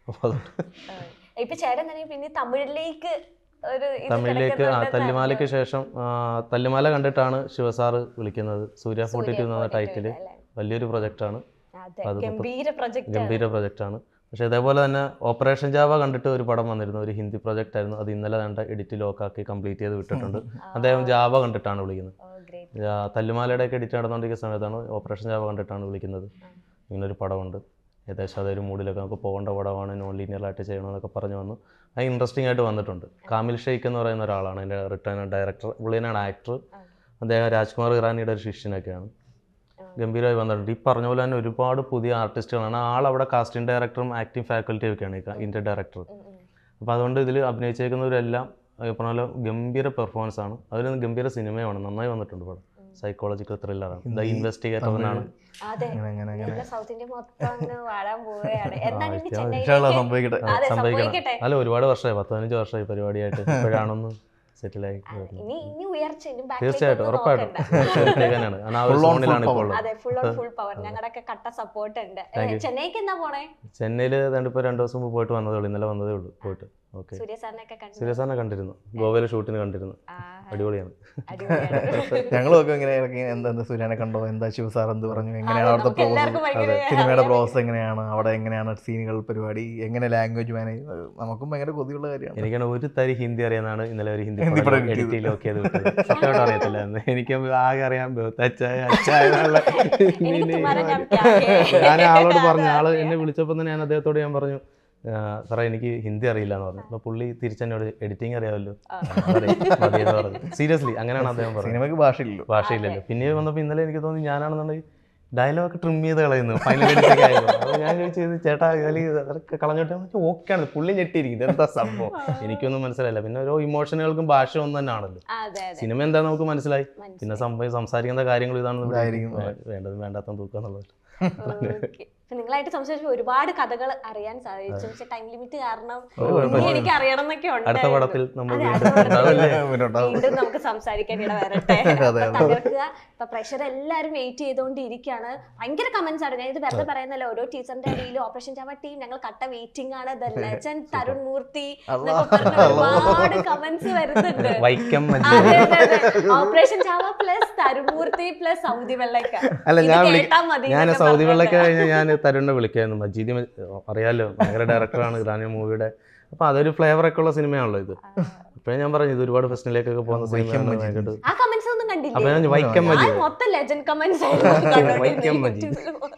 B: അപ്പോൾ അതുകൊണ്ട്
C: ഇപ്പൊ ചേട്ടൻ തന്നെ പിന്നെ തമിഴിലേക്ക് ഒരു ഇത്
B: തമിഴിലേക്ക് ആ
C: കിടക്കുന്നുണ്ടെന്ന്
B: തല്ലിമാലയ്ക്ക് ശേഷം ആ, തല്ലിമാല കണ്ടിട്ടാണ് ശിവസാറ് വിളിക്കുന്നത് സൂര്യ ഫോർട്ടി ടു എന്ന
C: 42
B: ടൈറ്റിൽ
C: അല്ലേ?
B: വലിയൊരു പ്രൊജക്റ്റാണ്
C: അതെ
B: അത് മൊത്തം
C: ഗംഭീര പ്രൊജക്ട്
B: ഗംഭീര പ്രൊജക്റ്റാണ് പക്ഷേ ഇതേപോലെ തന്നെ ഓപ്പറേഷൻ ജാവ കണ്ടിട്ട് ഒരു പടം വന്നിരുന്നു ഒരു ഹിന്ദി പ്രൊജക്റ്റ് ആയിരുന്നു അത് ഇന്നലെ കണ്ട എഡിറ്റ് ലോക്കാക്കി കംപ്ലീറ്റ് ചെയ്ത് വിട്ടിട്ടുണ്ട് അദ്ദേഹം ജാവ കണ്ടിട്ടാണ് വിളിക്കുന്നത്
C: ഗ്രേറ്റ്
B: ആ, തല്ലുമാലയുടെ ഒക്കെ എഡിറ്റ് നടന്നുകൊണ്ടിരിക്കുന്ന സമയത്താണ് ഓപ്പറേഷൻ ജാവ കണ്ടിട്ടാണ് വിളിക്കുന്നത് ഇങ്ങനൊരു പടമുണ്ട് ഏകദേശം അതൊരു മൂഡിലൊക്കെ നമുക്ക് പോകേണ്ട പടമാണ് നോൺ ലീനിയർ ആയിട്ട് ചെയ്യണമെന്നൊക്കെ പറഞ്ഞു വന്നു അത് ഇൻട്രസ്റ്റിംഗ് ആയിട്ട് വന്നിട്ടുണ്ട് കാമിൽ ഷെയ്ഖ് എന്ന് പറയുന്ന ഒരാളാണ് എൻ്റെ റിട്ടേൺ ഡയറക്ടർ പുള്ളിനാണ് ആക്ടർ അദ്ദേഹം രാജ്കുമാർ ഇറാനിയുടെ ഒരു ശിഷ്യനൊക്കെയാണ് ഗംഭീരമായി വന്നിട്ടുണ്ട് ഈ പറഞ്ഞ പോലെ തന്നെ ഒരുപാട് പുതിയ ആർട്ടിസ്റ്റുകളാണ് ആൾ അവിടെ കാസ്റ്റിംഗ് ഡയറക്ടറും ആക്ടിംഗ് ഫാക്കൽറ്റിയും ഒക്കെയാണ് ഇതിൻ്റെ ഡയറക്ടർ അപ്പോൾ അതുകൊണ്ട് ഇതിൽ അഭിനയിച്ചേക്കുന്നവരെല്ലാം ഈ പറഞ്ഞ പോലെ ഗംഭീര പെർഫോമൻസ് ആണ് അതിൽ ഗംഭീര സിനിമയാണ് നന്നായി വന്നിട്ടുണ്ട് പടം സൈക്കോളജിക്കൽ ത്രില്ലറാണ് ദ ഇൻവെസ്റ്റിഗേറ്ററിനാണ്
C: അതെ
A: അങ്ങനെ അങ്ങനെ അങ്ങനെ
C: നമ്മളെ സൗത്ത് ഇന്ത്യ മൊത്തം അങ്ങ് വാഴാൻ പോവുകയാണ് എന്നാൽ ഇനി
A: ഇൻഷാല്ലാ
C: ചെന്നൈയിലേക്ക്
A: സംഭവിക്കട്ടെ
C: അതെ
B: സംഭവിക്കണം
C: സംഭവിക്കട്ടെ
B: അല്ല ഒരുപാട് വർഷമായി പത്ത് പതിനഞ്ച് വർഷമായി പരിപാടിയായിട്ട് ഇപ്പോഴാണൊന്ന് സെറ്റിലായി
C: ഇനി ഇനി ഉയർച്ച ഇനി
B: തീർച്ചയായിട്ടും
C: ബാക്കിലേക്ക്
B: ഉറപ്പായിട്ടും തന്നെയാണ് കാരണം ആ ഒരു
A: Full on full
B: സോണിലാണ് ഇപ്പോൾ
A: power.
B: ഉള്ളത്
C: അതെ ഫുൾ ഓൺ ഫുൾ പവർ ഞങ്ങളുടെ കട്ട സപ്പോർട്ട് ഉണ്ട് ഏ, ചെന്നൈക്ക് എന്നാ പോണേ
B: ചെന്നൈയിൽ ഇപ്പോൾ രണ്ട് ദിവസം മുമ്പ് പോയിട്ട് വന്നതേ ഉള്ളൂ ഇന്നലെ വന്നതേ ഉള്ളൂ പോയിട്ട് ഓക്കെ
C: സൂര്യ സാറിനൊക്കെ കണ്ടു
B: സീരിയസ് കണ്ടിരുന്നു ഗോവയിലെ ഷൂട്ടിന് കണ്ടിരുന്നു
C: ആ,
B: അടിപൊളിയാണ്
C: അടിപൊളിയാണ്
A: ഞങ്ങളും ഒക്കെ ഇങ്ങനെ ഇറങ്ങി എന്താ എന്താ സൂര്യാനെ കണ്ടോ എന്താ ശിവ സാർ എന്ത് പറഞ്ഞു എങ്ങനെയാണ്
C: അതെ,
A: അവിടുത്തെ
C: നമുക്ക് എല്ലാവർക്കും
A: പ്രോസസ്
C: ഭയങ്കര
A: സിനിമയുടെ
C: അറിയാൻ
A: പ്രോസസ് എങ്ങനെയാണ് അവിടെ എങ്ങനെയാണ് സീനുകൾ പരിപാടി എങ്ങനെ ലാംഗ്വേജ് മാനേജ് നമുക്കും ഭയങ്കര കൊതിയുള്ള കാര്യമാണ്
B: എനിക്കാണ് ഒരു തരി ഹിന്ദി അറിയാവുന്നതാണ് ഇന്നലെ ഒരു ഹിന്ദി
A: ഹിന്ദി പടം
B: എഡിറ്റ്
A: കിട്ടിയത്.
B: ലോക്ക് ചെയ്ത് വിട്ടത് സത്യമായിട്ട് അറിയത്തില്ലായിരുന്നു എനിക്ക് ആകെ അറിയാൻ അച്ചായ അച്ചായ എന്നുള്ള
C: എനിക്ക് തുമ്മാരെ ഞാൻ
B: ഞാൻ ആളോട് പറഞ്ഞു ആള് എന്നെ വിളിച്ചപ്പോൾ തന്നെ ഞാൻ അദ്ദേഹത്തോട് ഞാൻ പറഞ്ഞു "ആ, സാറേ എനിക്ക് ഹിന്ദി അറിയില്ല എന്ന് പറഞ്ഞു അപ്പോൾ പുള്ളി തിരിച്ചെന്നോട് എഡിറ്റിംഗ് അറിയാമല്ലോ മതി എന്ന് പറഞ്ഞു സീരിയസ്ലി അങ്ങനെയാണ് അദ്ദേഹം പറഞ്ഞത്
A: സിനിമയ്ക്ക് ഭാഷയില്ലല്ലോ
B: ഭാഷയില്ലല്ലോ പിന്നെ വന്നപ്പോൾ ഇന്നലെ എനിക്ക് തോന്നി ഞാനാണെന്നുണ്ടെങ്കിൽ ഡയലോഗ് ട്രിം ചെയ്ത് കളയുന്നു ഫൈനൽ എഡിറ്റൊക്കെ ആയിരുന്നു അപ്പോൾ ഞാൻ ചോദിച്ചത് ചേട്ടാ അല്ലെങ്കിൽ അതൊക്കെ കളഞ്ഞോട്ടെ ഓക്കെ ആണ് പുള്ളി ഞെട്ടിയിരിക്കും ഇതെന്താ സംഭവം എനിക്കൊന്നും മനസ്സിലായില്ല പിന്നെ ഓരോ ഇമോഷനുകൾക്കും ഭാഷ ഒന്ന് തന്നെയാണല്ലോ
C: അതെ അതെ
B: സിനിമ എന്താ നമുക്ക് മനസ്സിലായി
C: മനസ്സിലായി.
B: പിന്നെ സംഭവം സംസാരിക്കുന്ന കാര്യങ്ങൾ ഇതാണെന്ന്
A: ഇതായിരിക്കും.
B: വേ- വേണ്ടതും വേണ്ടാത്തതും തൂക്കുക എന്നുള്ളത്
C: ഓക്കേ. ഇപ്പൊ നിങ്ങളായിട്ട് സംസാരിച്ചപ്പോൾ ഒരുപാട് കഥകൾ അറിയാൻ സാധിച്ചു പക്ഷെ ടൈം ലിമിറ്റ് കാരണം
B: ഒരു കുഴപ്പമില്ല.
C: ഇനി എനിക്ക് അറിയണം എന്നൊക്കെ
B: അടുത്ത
C: ഉണ്ടായിരുന്നു.
B: പടത്തിൽ നമ്മൾ
C: അതെ,
B: വീണ്ടും
C: അടുത്ത പടത്തിൽ
B: ഉണ്ടാവില്ലേ
A: ഇവരുണ്ടാവും.
C: വീണ്ടും നമുക്ക് സംസാരിക്കാൻ ഇട വരട്ടെ
A: അതെ,
C: അപ്പൊ തകർക്കുക ഇപ്പൊ പ്രഷർ എല്ലാരും വെയിറ്റ് ചെയ്തുകൊണ്ടിരിക്കുകയാണ് ഭയങ്കര കമന്റ്സ് ആണ് ഞാൻ ഇത് വെറുതെ പറയുന്നല്ല ഓരോ ടീച്ചറിന്റെ അടിയിൽ ഓപ്പറേഷൻ ചാവ ടീം ഞങ്ങൾ കട്ട വെയിറ്റിംഗ് ആണ് ദ ലെജൻഡ് തരുൺ മൂർത്തി എന്നൊക്കെ പറഞ്ഞ് ഒരുപാട് കമന്റ്സ് വരുന്നുണ്ട്
B: വൈക്കം
C: അതെ, അതെ, അതെ. Operation Java plus Tharun Moorthy plus Saudi Vellakka
B: അല്ല
C: ഇത്
B: ഞാൻ വിളി-
C: കേട്ടാ മതി
B: ഞാൻ
C: എന്നൊക്കെ
B: സൗദി
C: പറഞ്ഞിട്ട്.
B: വെള്ളക്ക് കഴിഞ്ഞ് ഞാൻ തരുണിനെ വിളിക്കായിരുന്നു മജീദ് മ- അറിയാലോ ഭയങ്കര ഡയറക്ടറാണ് ഇറാനിയ മൂവിയുടെ അപ്പൊ അതൊരു ഫ്ലേവർ ഒക്കെ ഉള്ള സിനിമയാണല്ലോ ഇത് അപ്പോഴേ ഞാൻ പറഞ്ഞു ഇത് ഒരുപാട് ഫെസ്റ്റിലേക്കൊക്കെ പോകുന്ന സിനിമയാണ്
A: മജീദ്.
B: ഭയങ്കര
C: ആ കമന്റ്സ് ഒന്നും
B: അപ്പൊ
C: കണ്ടില്ലേ
B: ഞാൻ വൈക്കം
C: ആ
B: മജീദ്
C: മൊത്തം ലെജൻഡ് കമന്റ്സ്
B: വൈക്കം മജീദ്.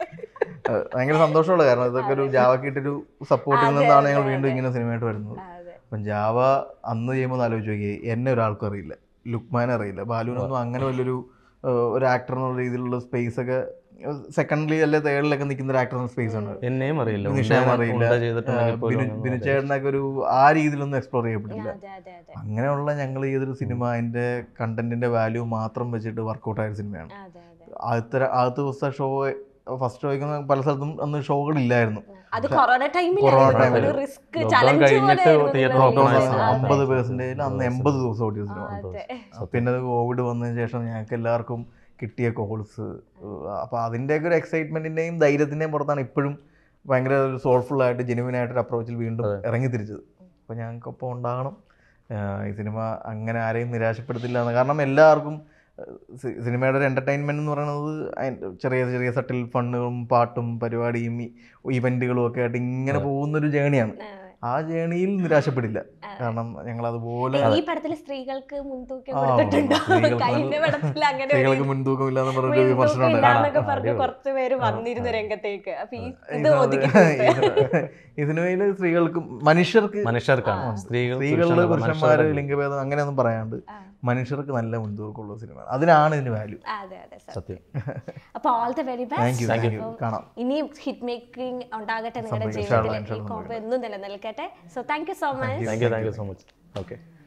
A: അത് ഭയങ്കര സന്തോഷമുള്ള കാരണം ഇതൊക്കെ ഒരു ജാവക്കിട്ടൊരു സപ്പോർട്ടിൽ
C: അതെ,
A: നിന്നാണ്
C: അതെ,
A: ഞങ്ങൾ
C: അതെ.
A: വീണ്ടും ഇങ്ങനെ സിനിമയായിട്ട് വരുന്നത്
C: അതെ
A: അപ്പം ജാവ അന്ന് ചെയ്യുമ്പോൾ ആലോചിച്ച് നോക്കിയേ എന്നെ ഒരാൾക്കും അറിയില്ല ലുക്മാൻ അറിയില്ല ബാലുവിനൊന്നും അങ്ങനെ വലിയൊരു ഏഹ്, ഒരു ആക്ടർ എന്നുള്ള രീതിയിലുള്ള സ്പേസ് ഒക്കെ സെക്കൻഡ്ലി അല്ലെ തേർഡിലൊക്കെ നിൽക്കുന്ന ഒരു ആക്ടർ സ്പേസ് ഉണ്ട്
B: എന്നെയും അറിയില്ല
A: നിഷാം
B: ഉണ്ട-
A: അറിയില്ല.
B: ഉണ്ട ചെയ്തിട്ടുണ്ടെങ്കിൽ പോലും
A: ബിനു
B: ഒന്നും
A: ബിനു
B: അറിയില്ല.
A: ചേട്ടനൊക്കെ ഒരു ആ രീതിയിലൊന്നും എക്സ്പ്ലോർ ചെയ്യപ്പെട്ടില്ല
C: അതെ അതെ അതെ
A: അങ്ങനെയുള്ള ഞങ്ങൾ ചെയ്തൊരു സിനിമ അതിന്റെ കണ്ടന്റിന്റെ വാല്യൂ മാത്രം വെച്ചിട്ട് വർക്കൗട്ട് ആയ സിനിമയാണ്
C: അതെ അതെ
A: ആദ്യത്തെ ആദ്യത്തെ ദിവസത്തെ ഷോ ഫസ്റ്റ് ഷോയ്ക്ക് പല സ്ഥലത്തും അന്ന് ഷോകളില്ലായിരുന്നു
C: അത് കൊറോണ
A: കൊറോണ
C: ടൈമിലായിരുന്നു
A: ടൈമില്.
C: ഒരു റിസ്ക്
B: Lockdown
C: ചലഞ്ച്
B: കഴിഞ്ഞിട്ട് theatre open ആയ സമയം.
A: അമ്പത് പേഴ്സൻറ്റേജിൽ അന്ന് എൺപത് ദിവസം ഓടിയ സിനിമ
C: അതെ
A: പിന്നെ അത് കോവിഡ് വന്നതിന് ശേഷം ഞങ്ങൾക്ക് എല്ലാവർക്കും കിട്ടിയ കോൾസ് അപ്പോൾ അതിൻ്റെയൊക്കെ ഒരു എക്സൈറ്റ്മെൻറ്റിൻ്റെയും ധൈര്യത്തിൻ്റെയും പുറത്താണ് ഇപ്പോഴും ഭയങ്കര ഒരു സോൾഫുൾ ആയിട്ട് ജെനുവിൻ ആയിട്ടൊരു അപ്രോച്ചിൽ വീണ്ടും ഇറങ്ങി തിരിച്ചത് അപ്പോൾ ഞങ്ങൾക്കൊപ്പം ഉണ്ടാകണം ആഹ് ഈ സിനിമ അങ്ങനെ ആരെയും നിരാശപ്പെടുത്തില്ല എന്ന് കാരണം എല്ലാവർക്കും ആഹ് സി- സിനിമയുടെ ഒരു എൻ്റർടൈൻമെൻറ്റ് എന്ന് പറയുന്നത് അതിൻ്റെ ചെറിയ ചെറിയ സട്ടിൽ ഫണ്ണുകളും പാട്ടും പരിപാടിയും ഇവൻറ്റുകളും ഒക്കെ ആയിട്ട് ഇങ്ങനെ പോകുന്നൊരു ജേണിയാണ് ആ ജേണിയിൽ നിരാശപ്പെടില്ല കാരണം ഞങ്ങൾ അതുപോലെ
C: ഈ പടത്തില് സ്ത്രീകൾക്ക് മുൻതൂക്കം
A: ആ,
C: കൊടുത്തിട്ടുണ്ടോ
A: സ്ത്രീകൾക്ക്
C: കഴിഞ്ഞ പടത്തിൽ അങ്ങനെ ഒരു
A: സ്ത്രീകൾക്ക് മുൻതൂക്കം ഇല്ലാന്ന് പറഞ്ഞൊരു
C: മുൻതൂക്കം
A: വിമർശനം ഉണ്ട്
C: ഇല്ലാന്നൊക്കെ പറഞ്ഞ്
B: അടിപൊളി.
C: കുറച്ച് പേര് വന്നിരുന്നു രംഗത്തേക്ക് അപ്പൊ ഈ
A: ഈ
C: ഇത്
A: സിനിമ-
C: ഒതുക്കി
A: ഈ സിനിമയിൽ സ്ത്രീകൾക്ക് മനുഷ്യർക്ക്
B: മനുഷ്യർക്കാണ് സ്ത്രീകൾ
A: സ്ത്രീകള്
B: പുരുഷന്മാര്,
A: പുരുഷന്മാര്
B: മനുഷ്യരല്ല.
A: ലിംഗഭേദം അങ്ങനെയൊന്നും പറയാണ്ട്
C: ആ.
A: മനുഷ്യർക്ക് നല്ല മുൻതൂക്കമുള്ള സിനിമയാണ് അതിനാണ് ഇതിന് വാല്യൂ
C: അതെ അതെ സത്യം
B: സത്യം
C: അപ്പൊ all the very
A: thank you
C: best
A: thank you കാണാം
C: ഇനിയും ഹിറ്റ് മേക്കിംഗ് ഉണ്ടാകട്ടെ നിങ്ങളുടെ
A: സംഭവിക്കും.
C: ജീവിതത്തിൽ
A: ഇൻഷാല്ലാ,
C: ഈ കോമ്പ് എന്നും നിലനിൽക്കട്ടെ so thank you so much
B: thank you thank you so much okay